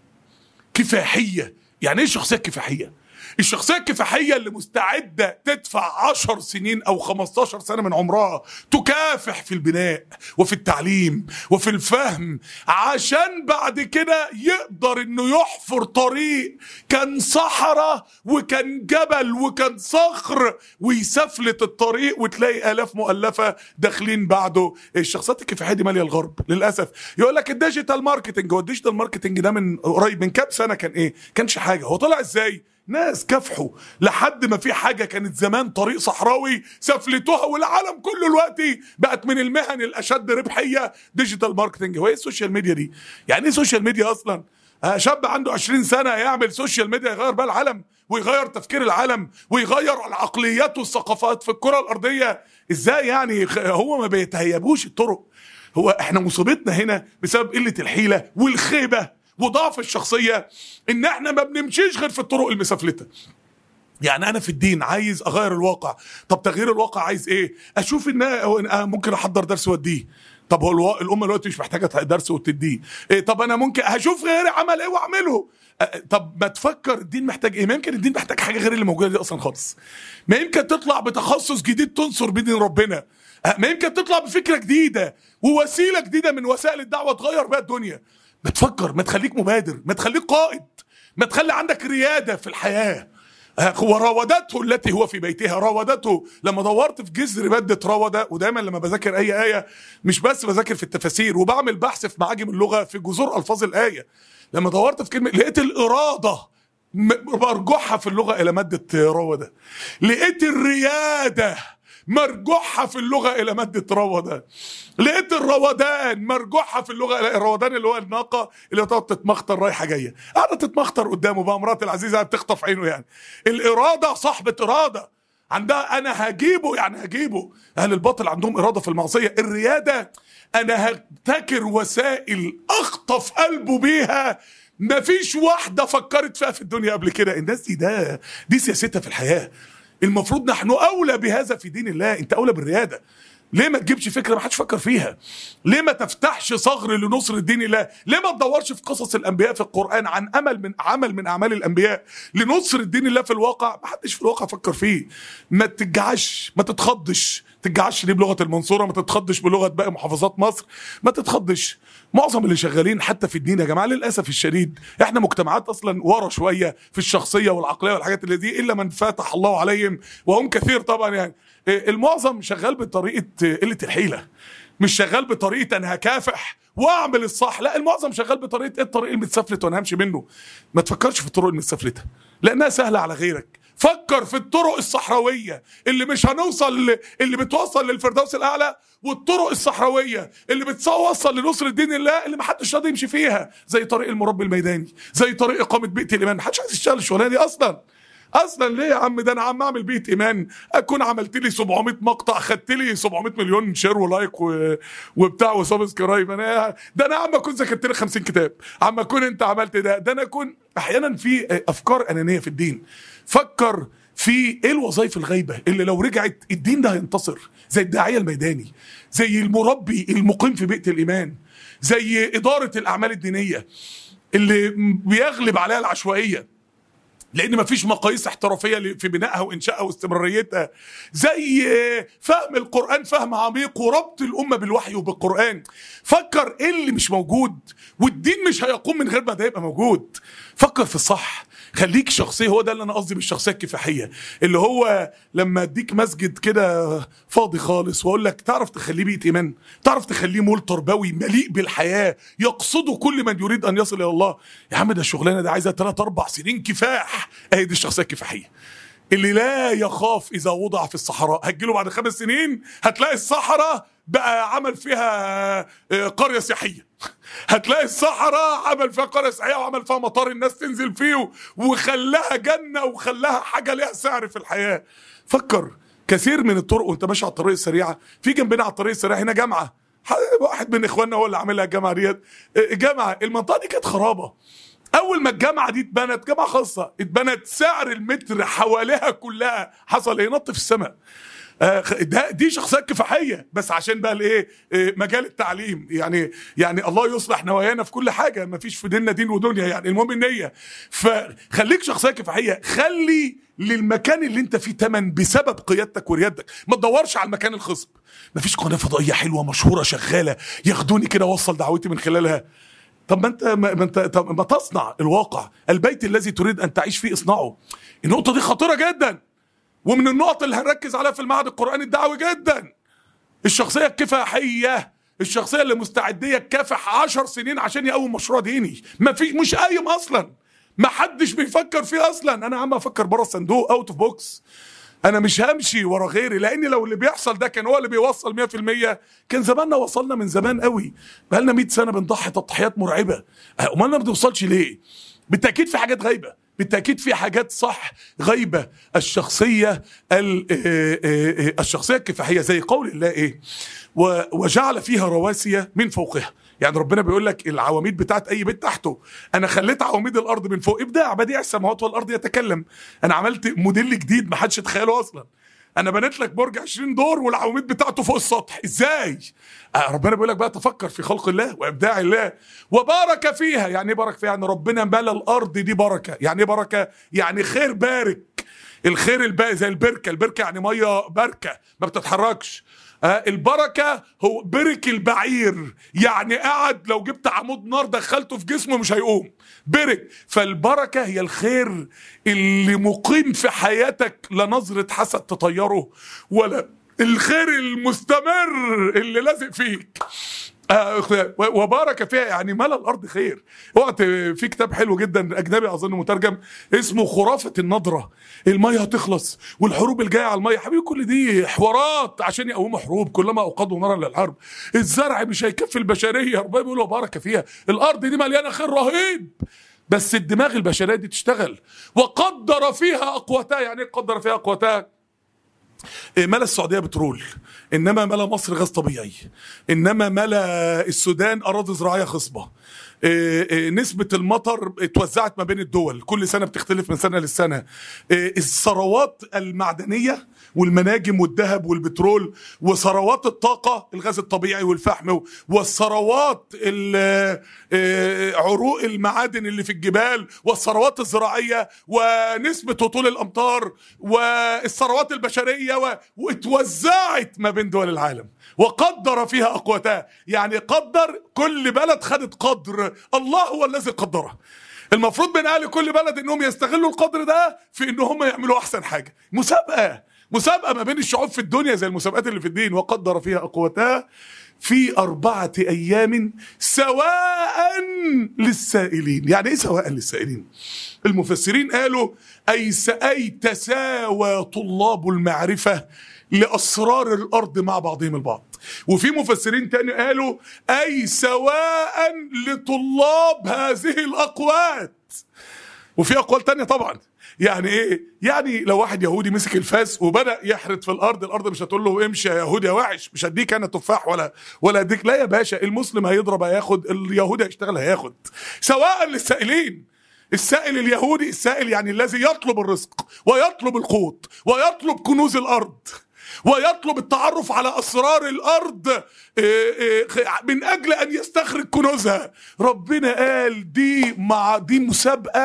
كفاحية يعني إيه شخصية كفاحية الشخصية الكفاحية اللي مستعدة تدفع عشر سنين أو خمستاشر سنة من عمرها تكافح في البناء وفي التعليم وفي الفهم عشان بعد كده يقدر انه يحفر طريق كان صحراء وكان جبل وكان صخر ويسفلت الطريق وتلاقي آلاف مؤلفة داخلين بعده الشخصيات الكفاحية دي مالية الغرب للأسف يقول لك الديجيتال ماركتنج هو الديجيتال ماركتنج ده من قريب من كام سنة كان ايه كانش حاجة هو طلع ازاي ناس كافحوا لحد ما في حاجه كانت زمان طريق صحراوي سفلتوها والعالم كله دلوقتي بقت من المهن الاشد ربحيه ديجيتال ماركتنج هو ايه السوشيال ميديا دي؟ يعني ايه سوشيال ميديا اصلا؟ آه، شاب عنده 20 سنه يعمل سوشيال ميديا يغير بقى العالم ويغير تفكير العالم ويغير العقليات والثقافات في الكره الارضيه ازاي يعني خ- هو ما بيتهيبوش الطرق هو احنا مصيبتنا هنا بسبب قله الحيله والخيبه وضعف الشخصيه ان احنا ما بنمشيش غير في الطرق المسافلته يعني انا في الدين عايز اغير الواقع طب تغيير الواقع عايز ايه اشوف ان أنا ممكن احضر درس واديه طب هو الوا... الامه دلوقتي مش محتاجه درس وتديه إيه طب انا ممكن هشوف غيري عمل ايه واعمله أه، طب ما تفكر الدين محتاج ايه ما يمكن الدين محتاج حاجه غير اللي موجوده دي اصلا خالص ما يمكن تطلع بتخصص جديد تنصر بيه دين ربنا أه، ما يمكن تطلع بفكره جديده ووسيله جديده من وسائل الدعوه تغير بيها الدنيا ما تفكر ما تخليك مبادر ما تخليك قائد ما تخلي عندك رياده في الحياه وراودته التي هو في بيتها راودته لما دورت في جذر مادة راودة ودايما لما بذاكر أي آية مش بس بذاكر في التفاسير وبعمل بحث في معاجم اللغة في جذور ألفاظ الآية لما دورت في كلمة لقيت الإرادة م- مرجوحة في اللغة إلى مادة راودة لقيت الريادة مرجوحة في اللغة إلى مادة روضة لقيت الروضان مرجوحة في اللغة إلى الروضان اللي هو الناقة اللي تقعد تتمخطر رايحة جاية قاعدة تتمخطر قدامه بقى مرات العزيزة قاعدة تخطف عينه يعني الإرادة صاحبة إرادة عندها أنا هجيبه يعني هجيبه أهل الباطل عندهم إرادة في المعصية الريادة أنا هبتكر وسائل أخطف قلبه بيها مفيش واحدة فكرت فيها في الدنيا قبل كده الناس دي ده دي سياستها في الحياة المفروض نحن اولى بهذا في دين الله انت اولى بالرياده ليه ما تجيبش فكره ما حدش فكر فيها ليه ما تفتحش ثغر لنصر الدين الله ليه ما تدورش في قصص الانبياء في القران عن امل من عمل من اعمال الانبياء لنصر الدين الله في الواقع ما حدش في الواقع فكر فيه ما تتجعش ما تتخضش تتجعش ليه بلغه المنصوره ما تتخضش بلغه باقي محافظات مصر ما تتخضش معظم اللي شغالين حتى في الدين يا جماعه للاسف الشديد احنا مجتمعات اصلا ورا شويه في الشخصيه والعقليه والحاجات اللي دي الا من فتح الله عليهم وهم كثير طبعا يعني إيه، المعظم شغال بطريقه إيه، قله الحيله مش شغال بطريقه انا هكافح واعمل الصح لا المعظم شغال بطريقه ايه الطريق المتسفلت وانا همشي منه ما تفكرش في الطرق المتسفلته لانها سهله على غيرك فكر في الطرق الصحراويه اللي مش هنوصل ل... اللي بتوصل للفردوس الاعلى والطرق الصحراويه اللي بتوصل لنصر الدين الله اللي ما حدش راضي يمشي فيها زي طريق المربي الميداني زي طريق اقامه بيئه الايمان ما حدش عايز يشتغل الشغلانه دي اصلا اصلا ليه يا عم ده انا عم اعمل بيت ايمان اكون عملت لي 700 مقطع خدت لي 700 مليون شير ولايك و... وبتاع وسبسكرايب انا ده انا عم اكون ذاكرت لي 50 كتاب عم اكون انت عملت ده ده انا اكون احيانا في افكار انانيه في الدين فكر في ايه الوظائف الغايبه اللي لو رجعت الدين ده هينتصر زي الداعيه الميداني زي المربي المقيم في بيئه الايمان زي اداره الاعمال الدينيه اللي بيغلب عليها العشوائيه لان مفيش مقاييس احترافيه ل- في بنائها وانشائها واستمراريتها زي آه، فهم القران فهم عميق وربط الامه بالوحي وبالقران فكر ايه اللي مش موجود والدين مش هيقوم من غير ما ده يبقى موجود فكر في الصح خليك شخصيه هو ده اللي انا قصدي بالشخصيه الكفاحيه اللي هو لما اديك مسجد كده فاضي خالص واقول لك تعرف تخليه بيت ايمان تعرف تخليه مول تربوي مليء بالحياه يقصده كل من يريد ان يصل الى الله يا عم ده الشغلانه دي عايزه 3 4 سنين كفاح اهي دي الشخصيه الكفاحيه اللي لا يخاف اذا وضع في الصحراء هتجيله بعد خمس سنين هتلاقي الصحراء بقى عمل فيها آه، قريه سياحيه هتلاقي الصحراء عمل فيها قريه سياحيه وعمل فيها مطار الناس تنزل فيه وخلاها جنه وخلاها حاجه ليها سعر في الحياه فكر كثير من الطرق وانت ماشي على الطريق السريعه في جنبنا على الطريق السريع هنا جامعه ح- واحد من اخواننا هو اللي عاملها الجامعه ديت آه، جامعه المنطقه دي كانت خرابه اول ما الجامعه دي اتبنت جامعه خاصه اتبنت سعر المتر حواليها كلها حصل ايه نط في السماء آه، خ- ده دي شخصيات كفاحيه بس عشان بقى الايه آه، مجال التعليم يعني يعني الله يصلح نوايانا في كل حاجه ما فيش في ديننا دين ودنيا يعني المهم النيه فخليك شخصيه كفاحيه خلي للمكان اللي انت فيه تمن بسبب قيادتك وريادتك ما تدورش على المكان الخصب ما فيش قناه فضائيه حلوه مشهوره شغاله ياخدوني كده اوصل دعوتي من خلالها طب ما انت ما ما انت طب ما تصنع الواقع البيت الذي تريد ان تعيش فيه اصنعه النقطه دي خطيره جدا ومن النقط اللي هنركز عليها في المعهد القرآني الدعوي جدا الشخصية الكفاحية الشخصية اللي مستعدية تكافح عشر سنين عشان يقوم مشروع ديني ما في مش قايم اصلا ما حدش بيفكر فيه اصلا انا عم افكر بره الصندوق اوت اوف بوكس انا مش همشي ورا غيري لان لو اللي بيحصل ده كان هو اللي بيوصل 100% كان زماننا وصلنا من زمان قوي بقالنا 100 سنه بنضحي تضحيات مرعبه امال ما بنوصلش ليه بالتاكيد في حاجات غايبه بالتاكيد في حاجات صح غايبه الشخصيه ال- آه، آه، آه، الشخصيه الكفاحيه زي قول الله ايه و- وجعل فيها رواسي من فوقها يعني ربنا بيقول لك العواميد بتاعت اي بيت تحته انا خليت عواميد الارض من فوق ابداع بديع السماوات والارض يتكلم انا عملت موديل جديد ما حدش يتخيله اصلا انا بنيت لك برج 20 دور والعواميد بتاعته فوق السطح ازاي آه ربنا بيقول لك بقى تفكر في خلق الله وابداع الله وبارك فيها يعني ايه بارك فيها يعني ربنا ملا الارض دي بركه يعني ايه بركه يعني خير بارك الخير الباقي زي البركه البركه يعني ميه بركه ما بتتحركش آه البركه هو برك البعير يعني قعد لو جبت عمود نار دخلته في جسمه مش هيقوم برك فالبركه هي الخير اللي مقيم في حياتك لا نظره حسد تطيره ولا الخير المستمر اللي لازق فيك آه، وبارك فيها يعني ملا الارض خير وقت في كتاب حلو جدا اجنبي اظن مترجم اسمه خرافه النضره الميه هتخلص والحروب الجايه على الميه حبيبي كل دي حوارات عشان يقوموا حروب كلما اوقدوا نارا للحرب الزرع مش هيكفي البشريه ربنا بيقول وبارك فيها الارض دي مليانه خير رهيب بس الدماغ البشريه دي تشتغل وقدر فيها اقواتها يعني ايه قدر فيها اقواتها إيه، ملا السعوديه بترول انما ملا مصر غاز طبيعي انما ملا السودان اراضي زراعيه خصبه إيه، إيه، نسبة المطر اتوزعت ما بين الدول كل سنة بتختلف من سنة للسنة إيه، الثروات المعدنية والمناجم والذهب والبترول وثروات الطاقة الغاز الطبيعي والفحم والثروات ال- إيه، عروق المعادن اللي في الجبال والثروات الزراعية ونسبة هطول الأمطار والثروات البشرية و- واتوزعت ما بين دول العالم وقدر فيها أقواتها يعني قدر كل بلد خدت قدر الله هو الذي قدره المفروض من اهل كل بلد انهم يستغلوا القدر ده في ان هم يعملوا احسن حاجه مسابقه مسابقه ما بين الشعوب في الدنيا زي المسابقات اللي في الدين وقدر فيها اقواتها في أربعة أيام سواء للسائلين يعني إيه سواء للسائلين المفسرين قالوا أي س- أي تساوى طلاب المعرفة لأسرار الأرض مع بعضهم البعض وفي مفسرين تاني قالوا أي سواء لطلاب هذه الأقوات وفي اقوال تانية طبعا يعني ايه يعني لو واحد يهودي مسك الفاس وبدا يحرث في الارض الارض مش هتقول له امشي يا يهودي يا وحش مش هديك انا تفاح ولا ولا اديك لا يا باشا المسلم هيضرب هياخد اليهودي هيشتغل هياخد سواء للسائلين السائل اليهودي السائل يعني الذي يطلب الرزق ويطلب القوت ويطلب كنوز الارض ويطلب التعرف على اسرار الارض إيه إيه من اجل ان يستخرج كنوزها ربنا قال دي مع دي مسابقه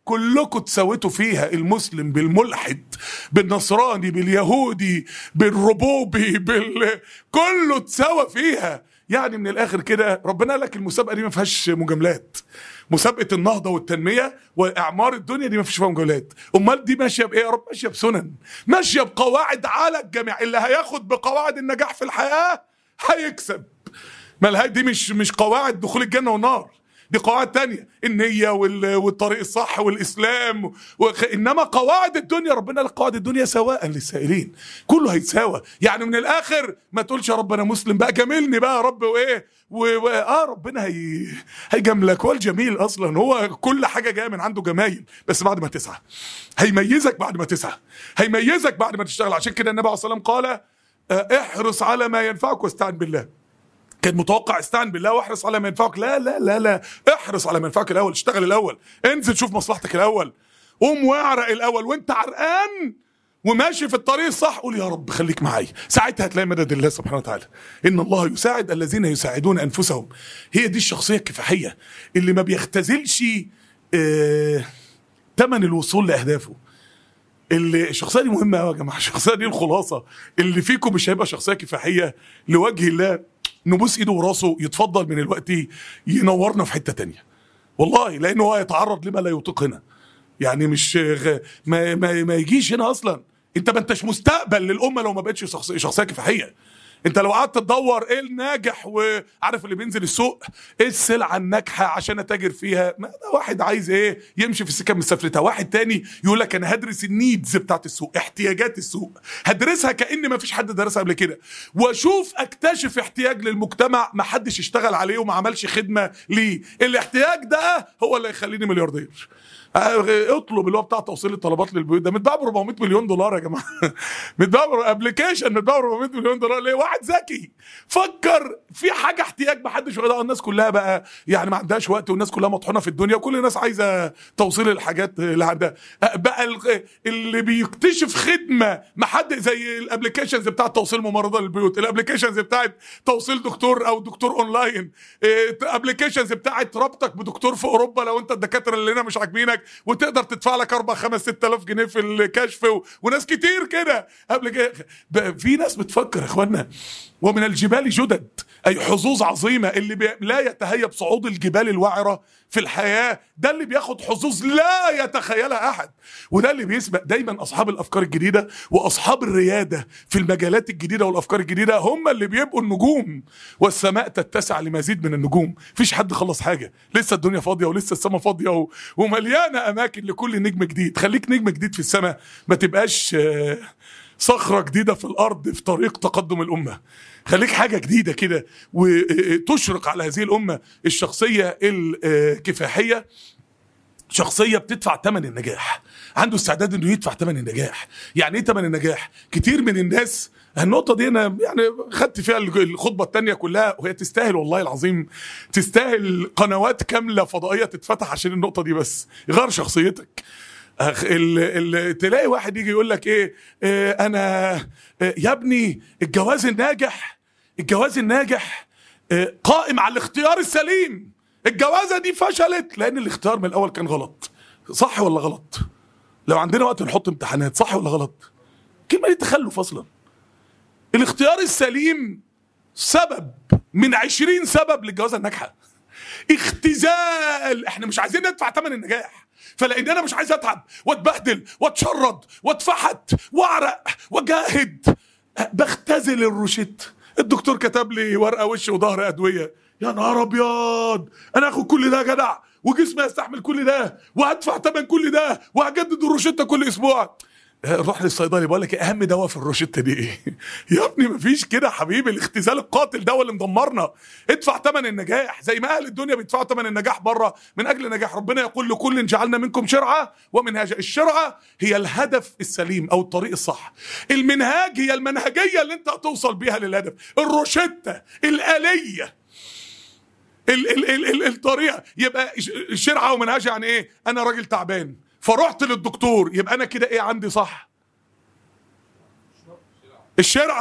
كلكم تساوتوا فيها المسلم بالملحد بالنصراني باليهودي بالربوبي بال كله تساوى فيها يعني من الاخر كده ربنا قال لك المسابقه دي ما فيهاش مجاملات مسابقه النهضه والتنميه واعمار الدنيا دي ما فيش فيها مجاملات امال دي ماشيه بايه يا رب ماشيه بسنن ماشيه بقواعد على الجميع اللي هياخد بقواعد النجاح في الحياه هيكسب ما دي مش مش قواعد دخول الجنه والنار دي قواعد تانية النية وال- والطريق الصح والإسلام وخ... إنما قواعد الدنيا ربنا قال قواعد الدنيا سواء للسائلين كله هيتساوى يعني من الآخر ما تقولش يا رب أنا مسلم بقى جاملني بقى يا رب وإيه و... و... آه ربنا هي... هيجاملك هو الجميل أصلا هو كل حاجة جاية من عنده جمايل بس بعد ما تسعى هيميزك بعد ما تسعى هيميزك بعد ما تشتغل عشان كده النبي عليه الصلاة والسلام قال آه، احرص على ما ينفعك واستعن بالله كان متوقع استعن بالله واحرص على ما ينفعك لا لا لا لا احرص على ما ينفعك الاول اشتغل الاول انزل شوف مصلحتك الاول قوم واعرق الاول وانت عرقان وماشي في الطريق الصح قول يا رب خليك معايا ساعتها هتلاقي مدد الله سبحانه وتعالى ان الله يساعد الذين يساعدون انفسهم هي دي الشخصيه الكفاحيه اللي ما بيختزلش آه تمن الوصول لاهدافه اللي الشخصيه دي مهمه قوي يا جماعه الشخصيه دي الخلاصه اللي فيكم مش هيبقى شخصيه كفاحيه لوجه الله نبوس ايده وراسه يتفضل من الوقت ينورنا في حته تانية والله لانه هو يتعرض لما لا يطيق هنا يعني مش غ... ما, ما, ما يجيش هنا اصلا انت ما انتش مستقبل للامه لو ما بقتش شخصيه شخصيه كفاحيه انت لو قعدت تدور ايه الناجح وعارف اللي بينزل السوق ايه السلعه الناجحه عشان اتاجر فيها ما ده واحد عايز ايه يمشي في السكه من سفلتها واحد تاني يقول لك انا هدرس النيدز بتاعت السوق احتياجات السوق هدرسها كان ما فيش حد درسها قبل كده واشوف اكتشف احتياج للمجتمع ما حدش اشتغل عليه وما عملش خدمه ليه الاحتياج ده هو اللي هيخليني ملياردير آه، اطلب اللي هو بتاع توصيل الطلبات للبيوت ده متباع ب 400 مليون دولار يا جماعه متباع ابلكيشن متباع ب 400 مليون دولار ليه واحد ذكي فكر في حاجه احتياج ما حدش واخدها الناس كلها بقى يعني ما عندهاش وقت والناس كلها مطحونه في الدنيا وكل الناس عايزه توصيل الحاجات اللي عندها آه، بقى ال- اللي بيكتشف خدمه ما حد زي الابلكيشنز بتاعت توصيل ممرضه للبيوت الابلكيشنز بتاعت توصيل دكتور او دكتور اونلاين ابلكيشنز بتاعت ربطك بدكتور في اوروبا لو انت الدكاتره اللي هنا مش عاجبينك وتقدر تدفع لك 4 5 6000 جنيه في الكشف و... وناس كتير كده قبل كده بقى في ناس بتفكر يا اخوانا ومن الجبال جدد اي حظوظ عظيمه اللي بي... لا يتهيب صعود الجبال الوعره في الحياه ده اللي بياخد حظوظ لا يتخيلها احد وده اللي بيسبق دايما اصحاب الافكار الجديده واصحاب الرياده في المجالات الجديده والافكار الجديده هم اللي بيبقوا النجوم والسماء تتسع لمزيد من النجوم مفيش حد خلص حاجه لسه الدنيا فاضيه ولسه السماء فاضيه و... ومليانه اماكن لكل نجم جديد خليك نجم جديد في السماء ما تبقاش آه، صخره جديده في الارض في طريق تقدم الامه خليك حاجه جديده كده وتشرق على هذه الامه الشخصيه الكفاحيه شخصية بتدفع ثمن النجاح عنده استعداد انه يدفع ثمن النجاح يعني ايه ثمن النجاح كتير من الناس النقطة دي انا يعني خدت فيها الخطبة التانية كلها وهي تستاهل والله العظيم تستاهل قنوات كاملة فضائية تتفتح عشان النقطة دي بس غير شخصيتك أخ ال ال تلاقي واحد يجي يقول لك ايه, إيه انا إيه يا ابني الجواز الناجح الجواز الناجح إيه قائم على الاختيار السليم الجوازه دي فشلت لان الاختيار من الاول كان غلط صح ولا غلط لو عندنا وقت نحط امتحانات صح ولا غلط الكلمه دي تخلف اصلا الاختيار السليم سبب من عشرين سبب للجوازه الناجحه اختزال احنا مش عايزين ندفع ثمن النجاح فلان انا مش عايز اتعب واتبهدل واتشرد واتفحت واعرق واجاهد بختزل الروشيت الدكتور كتب لي ورقه وش وظهر ادويه يا نهار ابيض انا اخد كل ده يا جدع وجسمي يستحمل كل ده وهدفع ثمن كل ده وهجدد الروشته كل اسبوع روح للصيدلي بقول لك إيه اهم دواء في الروشته دي ايه يا ابني مفيش كده يا حبيبي الاختزال القاتل ده هو اللي مدمرنا ادفع ثمن النجاح زي ما اهل الدنيا بيدفعوا ثمن النجاح بره من اجل نجاح ربنا يقول لكل جعلنا منكم شرعه ومنهاجا الشرعه هي الهدف السليم او الطريق الصح المنهاج هي المنهجيه اللي انت هتوصل بيها للهدف الروشته الاليه ال ال ال ال الطريقه يبقى الشرعه ومنهاجها يعني ايه انا راجل تعبان فرحت للدكتور يبقى انا كده ايه عندي صح الشرعه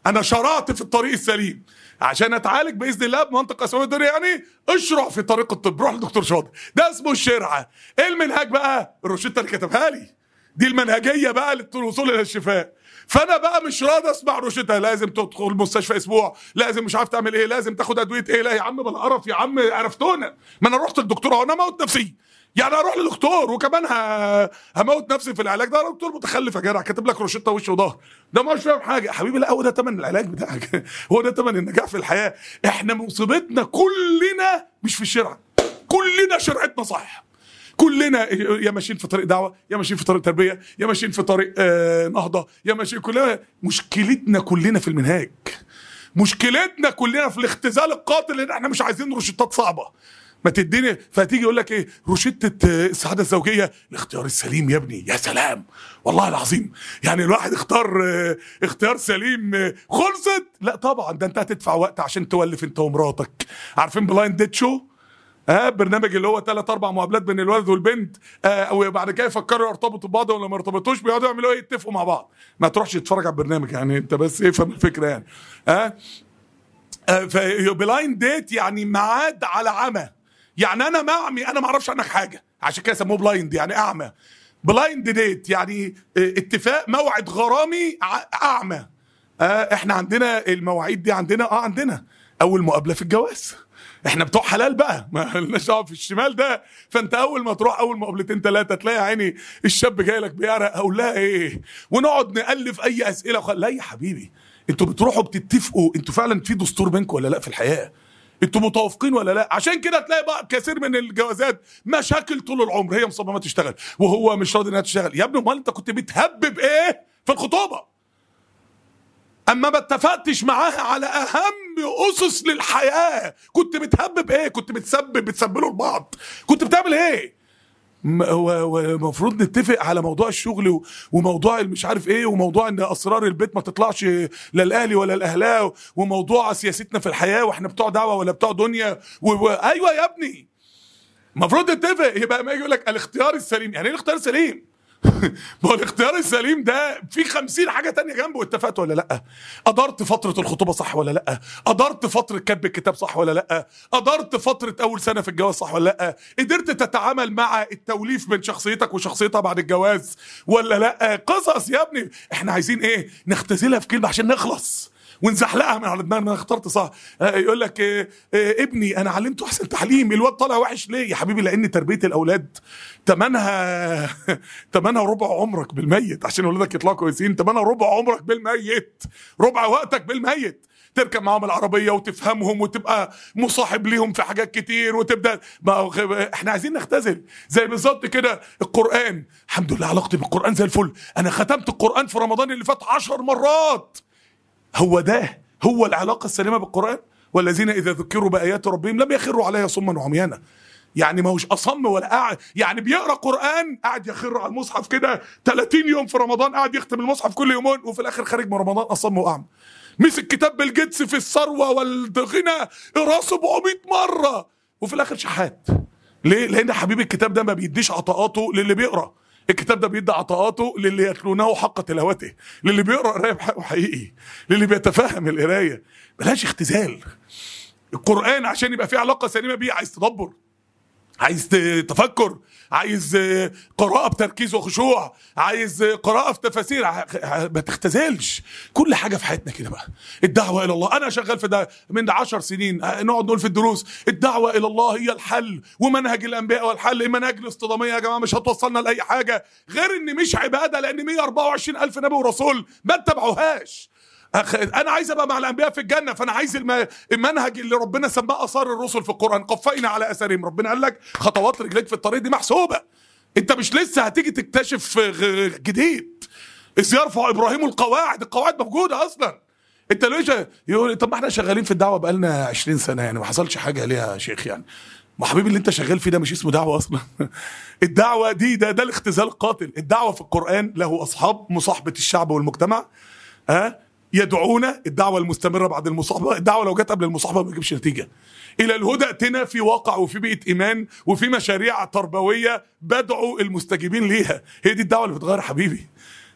انا شرعت في الطريق السليم عشان اتعالج باذن الله بمنطق اسباب الدنيا يعني اشرع في طريق الطب روح لدكتور شاطر ده اسمه الشرعه ايه المنهاج بقى الروشته اللي كتبها لي دي المنهجيه بقى للوصول الى الشفاء فانا بقى مش راضي اسمع روشتها لازم تدخل المستشفى اسبوع لازم مش عارف تعمل ايه لازم تاخد ادويه ايه لا يا عم بلا قرف يا عم عرفتونا ما انا رحت للدكتور اهو انا موت نفسي يعني اروح لدكتور وكمان ه... هموت نفسي في العلاج ده دكتور متخلف يا جدع كاتب لك روشته وش وظهر ده مش فاهم حاجه يا حبيبي لا هو ده ثمن العلاج بتاعك هو ده ثمن النجاح في الحياه احنا مصيبتنا كلنا مش في الشرع كلنا شرعتنا صح كلنا يا ماشيين في طريق دعوه يا ماشيين في طريق تربيه يا ماشيين في طريق آه نهضه يا ماشيين كلنا مشكلتنا كلنا في المنهاج مشكلتنا كلنا في الاختزال القاتل ان احنا مش عايزين روشتات صعبه ما تديني فتيجي يقول لك ايه روشته السعاده الزوجيه الاختيار السليم يا ابني يا سلام والله العظيم يعني الواحد اختار اه اختيار سليم اه خلصت لا طبعا ده انت هتدفع وقت عشان تولف انت ومراتك عارفين بلايند ديت شو ها برنامج اللي هو ثلاث اربع مقابلات بين الولد والبنت آه او بعد كده يفكروا يرتبطوا ببعض ولا ما يرتبطوش بيقعدوا يعملوا ايه يتفقوا مع بعض ما تروحش تتفرج على البرنامج يعني انت بس افهم الفكره يعني ها آه بلايند ديت يعني ميعاد على عمى يعني انا معمي انا ما اعرفش عنك حاجه عشان كده سموه بلايند يعني اعمى بلايند ديت يعني اتفاق موعد غرامي اعمى آه احنا عندنا المواعيد دي عندنا اه عندنا اول مقابله في الجواز احنا بتوع حلال بقى ما لناش دعوه في الشمال ده فانت اول ما تروح اول مقابلتين ثلاثه تلاقي عيني الشاب جاي لك بيعرق اقول لها ايه ونقعد نالف اي اسئله وخ... لا يا حبيبي انتوا بتروحوا بتتفقوا انتوا فعلا في دستور بينكم ولا لا في الحياه انتوا متوافقين ولا لا عشان كده تلاقي بقى كثير من الجوازات مشاكل طول العمر هي مصممه تشتغل وهو مش راضي انها تشتغل يا ابني امال انت كنت بتهبب ايه في الخطوبه اما ما اتفقتش معاها على اهم اسس للحياه كنت بتهبب ايه كنت بتسبب بتسبلوا لبعض كنت بتعمل ايه هو المفروض نتفق على موضوع الشغل وموضوع مش عارف ايه وموضوع ان اسرار البيت ما تطلعش لا الاهلي ولا الاهلاء وموضوع سياستنا في الحياه واحنا بتوع دعوه ولا بتوع دنيا و... و... ايوه يا ابني المفروض نتفق يبقى ما يجي يقول لك الاختيار السليم يعني ايه الاختيار السليم ما هو الاختيار السليم ده في خمسين حاجة تانية جنبه اتفقت ولا لأ قدرت فترة الخطوبة صح ولا لأ قدرت فترة كتب الكتاب صح ولا لأ قدرت فترة أول سنة في الجواز صح ولا لأ قدرت تتعامل مع التوليف من شخصيتك وشخصيتها بعد الجواز ولا لأ قصص يا ابني احنا عايزين ايه نختزلها في كلمة عشان نخلص ونزحلقها من على دماغنا انا اخترت صح يقول لك إيه إيه ابني انا علمته احسن تعليم الواد طالع وحش ليه يا حبيبي لان تربيه الاولاد تمنها تمنها ربع عمرك بالميت عشان اولادك يطلعوا كويسين تمنها ربع عمرك بالميت ربع وقتك بالميت تركب معاهم العربية وتفهمهم وتبقى مصاحب ليهم في حاجات كتير وتبدأ ما احنا عايزين نختزل زي بالظبط كده القرآن الحمد لله علاقتي بالقرآن زي الفل انا ختمت القرآن في رمضان اللي فات عشر مرات هو ده هو العلاقة السليمة بالقرآن والذين إذا ذكروا بآيات ربهم لم يخروا عليها صما وعميانا يعني ما هوش أصم ولا قاعد يعني بيقرأ قرآن قاعد يخر على المصحف كده 30 يوم في رمضان قاعد يختم المصحف كل يومين وفي الآخر خارج من رمضان أصم وأعمى مسك كتاب بالجدس في الثروة والغنى قراه 700 مرة وفي الآخر شحات ليه؟ لأن حبيب الكتاب ده ما بيديش عطاءاته للي بيقرأ الكتاب ده بيدي عطاءاته للي يتلونه حق تلاوته للي بيقرا قرايه حقيقي للي بيتفهم القرايه بلاش اختزال القران عشان يبقى فيه علاقه سليمه بيه عايز تدبر عايز تفكر عايز قراءة بتركيز وخشوع عايز قراءة في تفاسير ما تختزلش كل حاجة في حياتنا كده بقى الدعوة إلى الله أنا شغال في ده من ده عشر سنين نقعد نقول في الدروس الدعوة إلى الله هي الحل ومنهج الأنبياء والحل منهج الاصطدامية يا جماعة مش هتوصلنا لأي حاجة غير إن مش عبادة لأن 124 ألف نبي ورسول ما اتبعوهاش انا عايز ابقى مع الانبياء في الجنه فانا عايز المنهج اللي ربنا سماه اثار الرسل في القران قفينا على اثارهم ربنا قال لك خطوات رجليك في الطريق دي محسوبه انت مش لسه هتيجي تكتشف جديد اذ يرفع ابراهيم القواعد القواعد موجوده اصلا انت ليش يقول طب ما احنا شغالين في الدعوه بقالنا 20 سنه يعني ما حصلش حاجه ليه يا شيخ يعني ما حبيبي اللي انت شغال فيه ده مش اسمه دعوه اصلا الدعوه دي ده ده الاختزال القاتل الدعوه في القران له اصحاب مصاحبه الشعب والمجتمع ها أه؟ يدعونا الدعوة المستمرة بعد المصاحبة الدعوة لو جت قبل المصاحبة ما تجيبش نتيجة إلى الهدى ائتنا في واقع وفي بيئة إيمان وفي مشاريع تربوية بدعو المستجيبين ليها هي دي الدعوة اللي بتغير حبيبي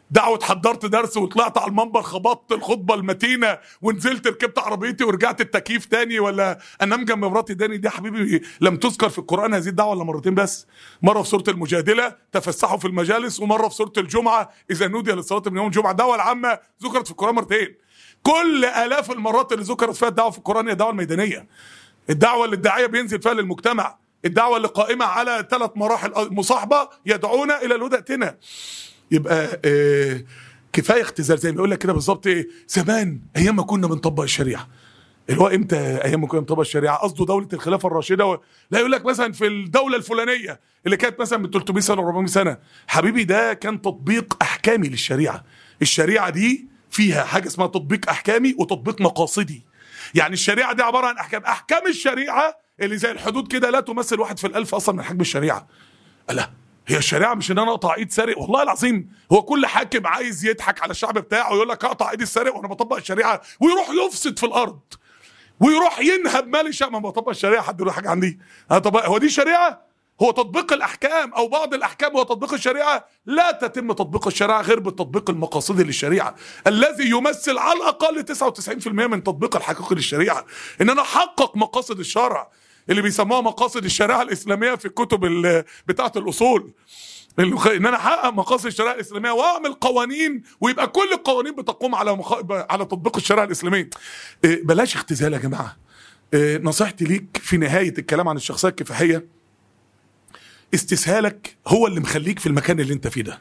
دعوة حضرت درس وطلعت على المنبر خبطت الخطبة المتينة ونزلت ركبت عربيتي ورجعت التكييف تاني ولا انام جنب مراتي تاني دي حبيبي لم تذكر في القرآن هذه الدعوة الا مرتين بس مرة في سورة المجادلة تفسحوا في المجالس ومرة في سورة الجمعة إذا نودي للصلاة من يوم الجمعة الدعوة العامة ذكرت في القرآن مرتين كل آلاف المرات اللي ذكرت فيها الدعوة في القرآن هي الدعوة الميدانية الدعوة اللي الداعية بينزل فيها للمجتمع الدعوة اللي قائمة على ثلاث مراحل مصاحبة يدعون إلى الهدى ائتنا يبقى آه كفايه اختزال زي ما يقول لك كده بالظبط ايه زمان ايام ما كنا بنطبق الشريعه اللي هو امتى ايام ما كنا بنطبق الشريعه قصده دوله الخلافه الراشده و... لا يقول لك مثلا في الدوله الفلانيه اللي كانت مثلا من 300 سنه و 400 سنه حبيبي ده كان تطبيق احكامي للشريعه الشريعه دي فيها حاجه اسمها تطبيق احكامي وتطبيق مقاصدي يعني الشريعه دي عباره عن احكام احكام الشريعه اللي زي الحدود كده لا تمثل واحد في الالف اصلا من حجم الشريعه لا هي الشريعه مش ان انا اقطع ايد سارق والله العظيم هو كل حاكم عايز يضحك على الشعب بتاعه ويقول لك اقطع ايد السارق وانا بطبق الشريعه ويروح يفسد في الارض ويروح ينهب مال الشعب ما بطبق الشريعه حد يقول حاجه عندي طب هو دي شريعه هو تطبيق الاحكام او بعض الاحكام هو تطبيق الشريعه لا تتم تطبيق الشريعه غير بالتطبيق المقاصدي للشريعه الذي يمثل على الاقل 99% من تطبيق الحقيقي للشريعه ان انا احقق مقاصد الشرع اللي بيسموها مقاصد الشريعه الاسلاميه في الكتب بتاعه الاصول ان انا احقق مقاصد الشريعه الاسلاميه واعمل قوانين ويبقى كل القوانين بتقوم على مخ... على تطبيق الشريعه الاسلاميه بلاش اختزال يا جماعه نصيحتي ليك في نهايه الكلام عن الشخصيه الكفاحيه استسهالك هو اللي مخليك في المكان اللي انت فيه ده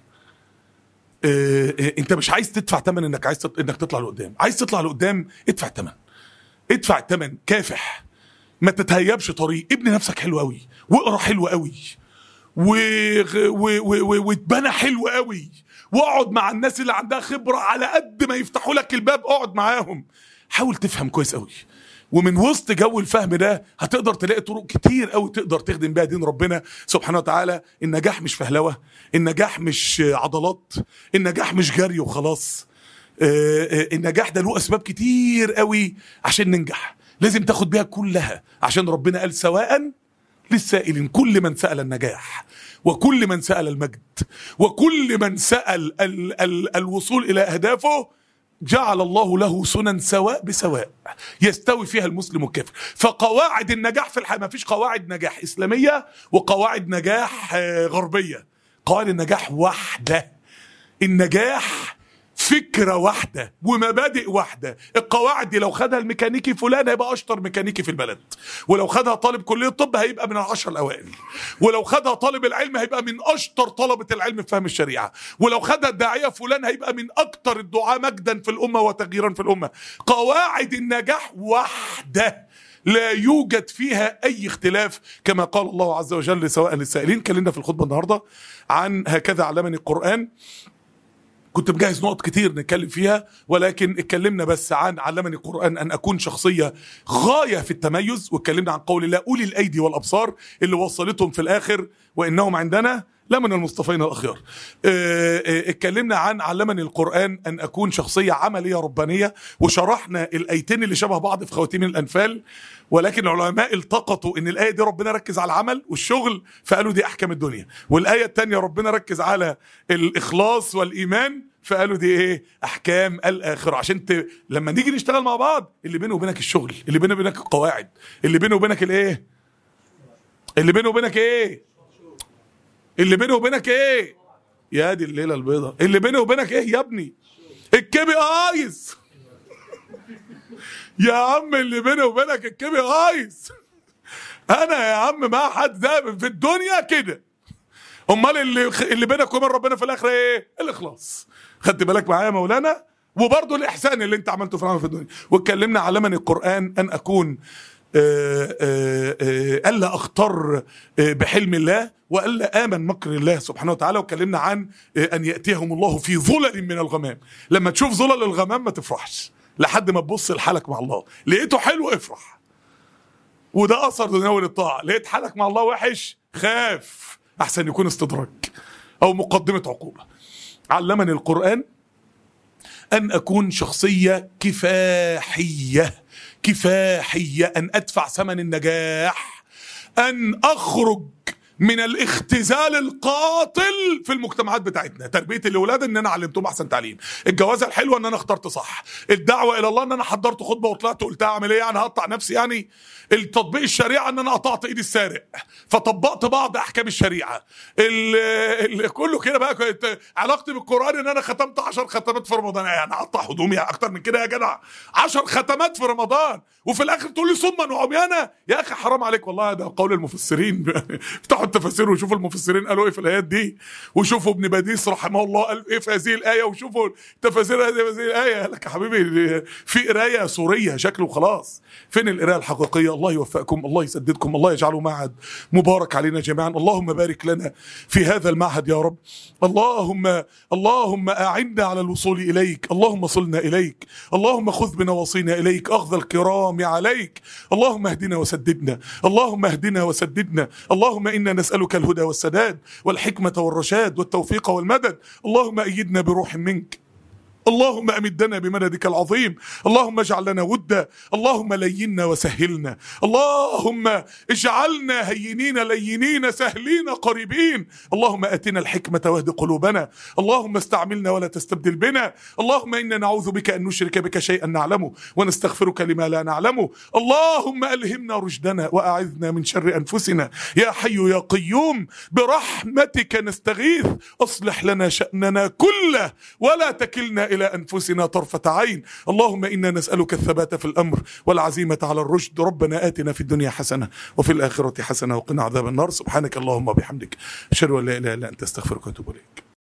انت مش عايز تدفع ثمن انك عايز تط... انك تطلع لقدام عايز تطلع لقدام ادفع ثمن ادفع الثمن كافح ما تتهيبش طريق ابني نفسك حلو قوي واقرا حلو قوي واتبنى حلو قوي واقعد مع الناس اللي عندها خبره على قد ما يفتحوا لك الباب اقعد معاهم حاول تفهم كويس قوي ومن وسط جو الفهم ده هتقدر تلاقي طرق كتير قوي تقدر تخدم بيها دين ربنا سبحانه وتعالى النجاح مش فهلوه النجاح مش عضلات النجاح مش جري وخلاص النجاح ده له اسباب كتير قوي عشان ننجح لازم تاخد بيها كلها عشان ربنا قال سواء للسائلين كل من سأل النجاح وكل من سأل المجد وكل من سأل ال ال الوصول إلى أهدافه جعل الله له سنن سواء بسواء يستوي فيها المسلم والكافر فقواعد النجاح في الحياة ما فيش قواعد نجاح إسلامية وقواعد نجاح غربية قواعد النجاح واحدة النجاح فكرة واحدة ومبادئ واحدة القواعد دي لو خدها الميكانيكي فلان هيبقى أشطر ميكانيكي في البلد ولو خدها طالب كلية الطب هيبقى من العشر الأوائل ولو خدها طالب العلم هيبقى من أشطر طلبة العلم في فهم الشريعة ولو خدها الداعية فلان هيبقى من أكتر الدعاة مجدا في الأمة وتغييرا في الأمة قواعد النجاح واحدة لا يوجد فيها اي اختلاف كما قال الله عز وجل سواء للسائلين كلمنا في الخطبه النهارده عن هكذا علمني القران كنت مجهز نقط كتير نتكلم فيها ولكن اتكلمنا بس عن علمني القرآن أن أكون شخصية غاية في التميز واتكلمنا عن قول الله أولي الأيدي والأبصار اللي وصلتهم في الآخر وإنهم عندنا لمن المصطفين الأخيار اتكلمنا عن علمني القرآن أن أكون شخصية عملية ربانية وشرحنا الآيتين اللي شبه بعض في خواتيم الأنفال ولكن العلماء التقطوا ان الايه دي ربنا ركز على العمل والشغل فقالوا دي احكام الدنيا والايه الثانيه ربنا ركز على الاخلاص والايمان فقالوا دي ايه احكام الاخره عشان ت... لما نيجي نشتغل مع بعض اللي بينه وبينك الشغل اللي بينه وبينك القواعد اللي بينه وبينك الايه اللي بينه وبينك ايه اللي بينه وبينك ايه يا دي الليله البيضاء اللي بينه وبينك ايه يا ابني الكبي قايس يا عم اللي بيني وبينك الكبي غايز انا يا عم ما حد ده في الدنيا كده امال اللي اللي بينك وبين ربنا في الاخره ايه الاخلاص خدت بالك معايا يا مولانا وبرضه الاحسان اللي انت عملته في العمل في الدنيا واتكلمنا علمني القران ان اكون آآ آآ الا اختر بحلم الله والا امن مكر الله سبحانه وتعالى واتكلمنا عن ان ياتيهم الله في ظلل من الغمام لما تشوف ظلل الغمام ما تفرحش لحد ما تبص لحالك مع الله لقيته حلو افرح وده اثر دنيوي للطاعه لقيت حالك مع الله وحش خاف احسن يكون استدراج او مقدمه عقوبه علمني القران ان اكون شخصيه كفاحيه كفاحيه ان ادفع ثمن النجاح ان اخرج من الاختزال القاتل في المجتمعات بتاعتنا تربيه الاولاد ان انا علمتهم احسن تعليم الجوازه الحلوه ان انا اخترت صح الدعوه الى الله ان انا حضرت خطبه وطلعت قلتها اعمل ايه يعني هقطع نفسي يعني التطبيق الشريعه ان انا قطعت ايد السارق فطبقت بعض احكام الشريعه ال ال كله كده بقى كنت علاقتي بالقران ان انا ختمت 10 ختمات في رمضان يعني اقطع هدومي اكتر من كده يا جدع 10 ختمات في رمضان وفي الاخر تقول لي صما وعميانا يا اخي حرام عليك والله ده قول المفسرين افتحوا التفاسير وشوفوا المفسرين قالوا ايه في الايات دي وشوفوا ابن باديس رحمه الله قال ايه في هذه الايه وشوفوا تفاسير هذه الايه قال لك يا حبيبي في قرايه سوريه شكله خلاص فين القرايه الحقيقيه الله يوفقكم الله يسددكم الله يجعله معهد مبارك علينا جميعا اللهم بارك لنا في هذا المعهد يا رب اللهم اللهم اعنا على الوصول اليك اللهم صلنا اليك اللهم خذ بنواصينا اليك اخذ الكرام عليك اللهم اهدنا وسددنا اللهم اهدنا وسددنا اللهم انا نسالك الهدى والسداد والحكمه والرشاد والتوفيق والمدد اللهم ايدنا بروح منك اللهم امدنا بمددك العظيم اللهم اجعل لنا ودا اللهم لينا وسهلنا اللهم اجعلنا هينين لينين سهلين قريبين اللهم اتنا الحكمه واهد قلوبنا اللهم استعملنا ولا تستبدل بنا اللهم انا نعوذ بك ان نشرك بك شيئا نعلمه ونستغفرك لما لا نعلمه اللهم الهمنا رشدنا واعذنا من شر انفسنا يا حي يا قيوم برحمتك نستغيث اصلح لنا شاننا كله ولا تكلنا الى انفسنا طرفه عين اللهم انا نسالك الثبات في الامر والعزيمه على الرشد ربنا اتنا في الدنيا حسنه وفي الاخره حسنه وقنا عذاب النار سبحانك اللهم وبحمدك اشهد ان لا اله الا انت استغفرك واتوب اليك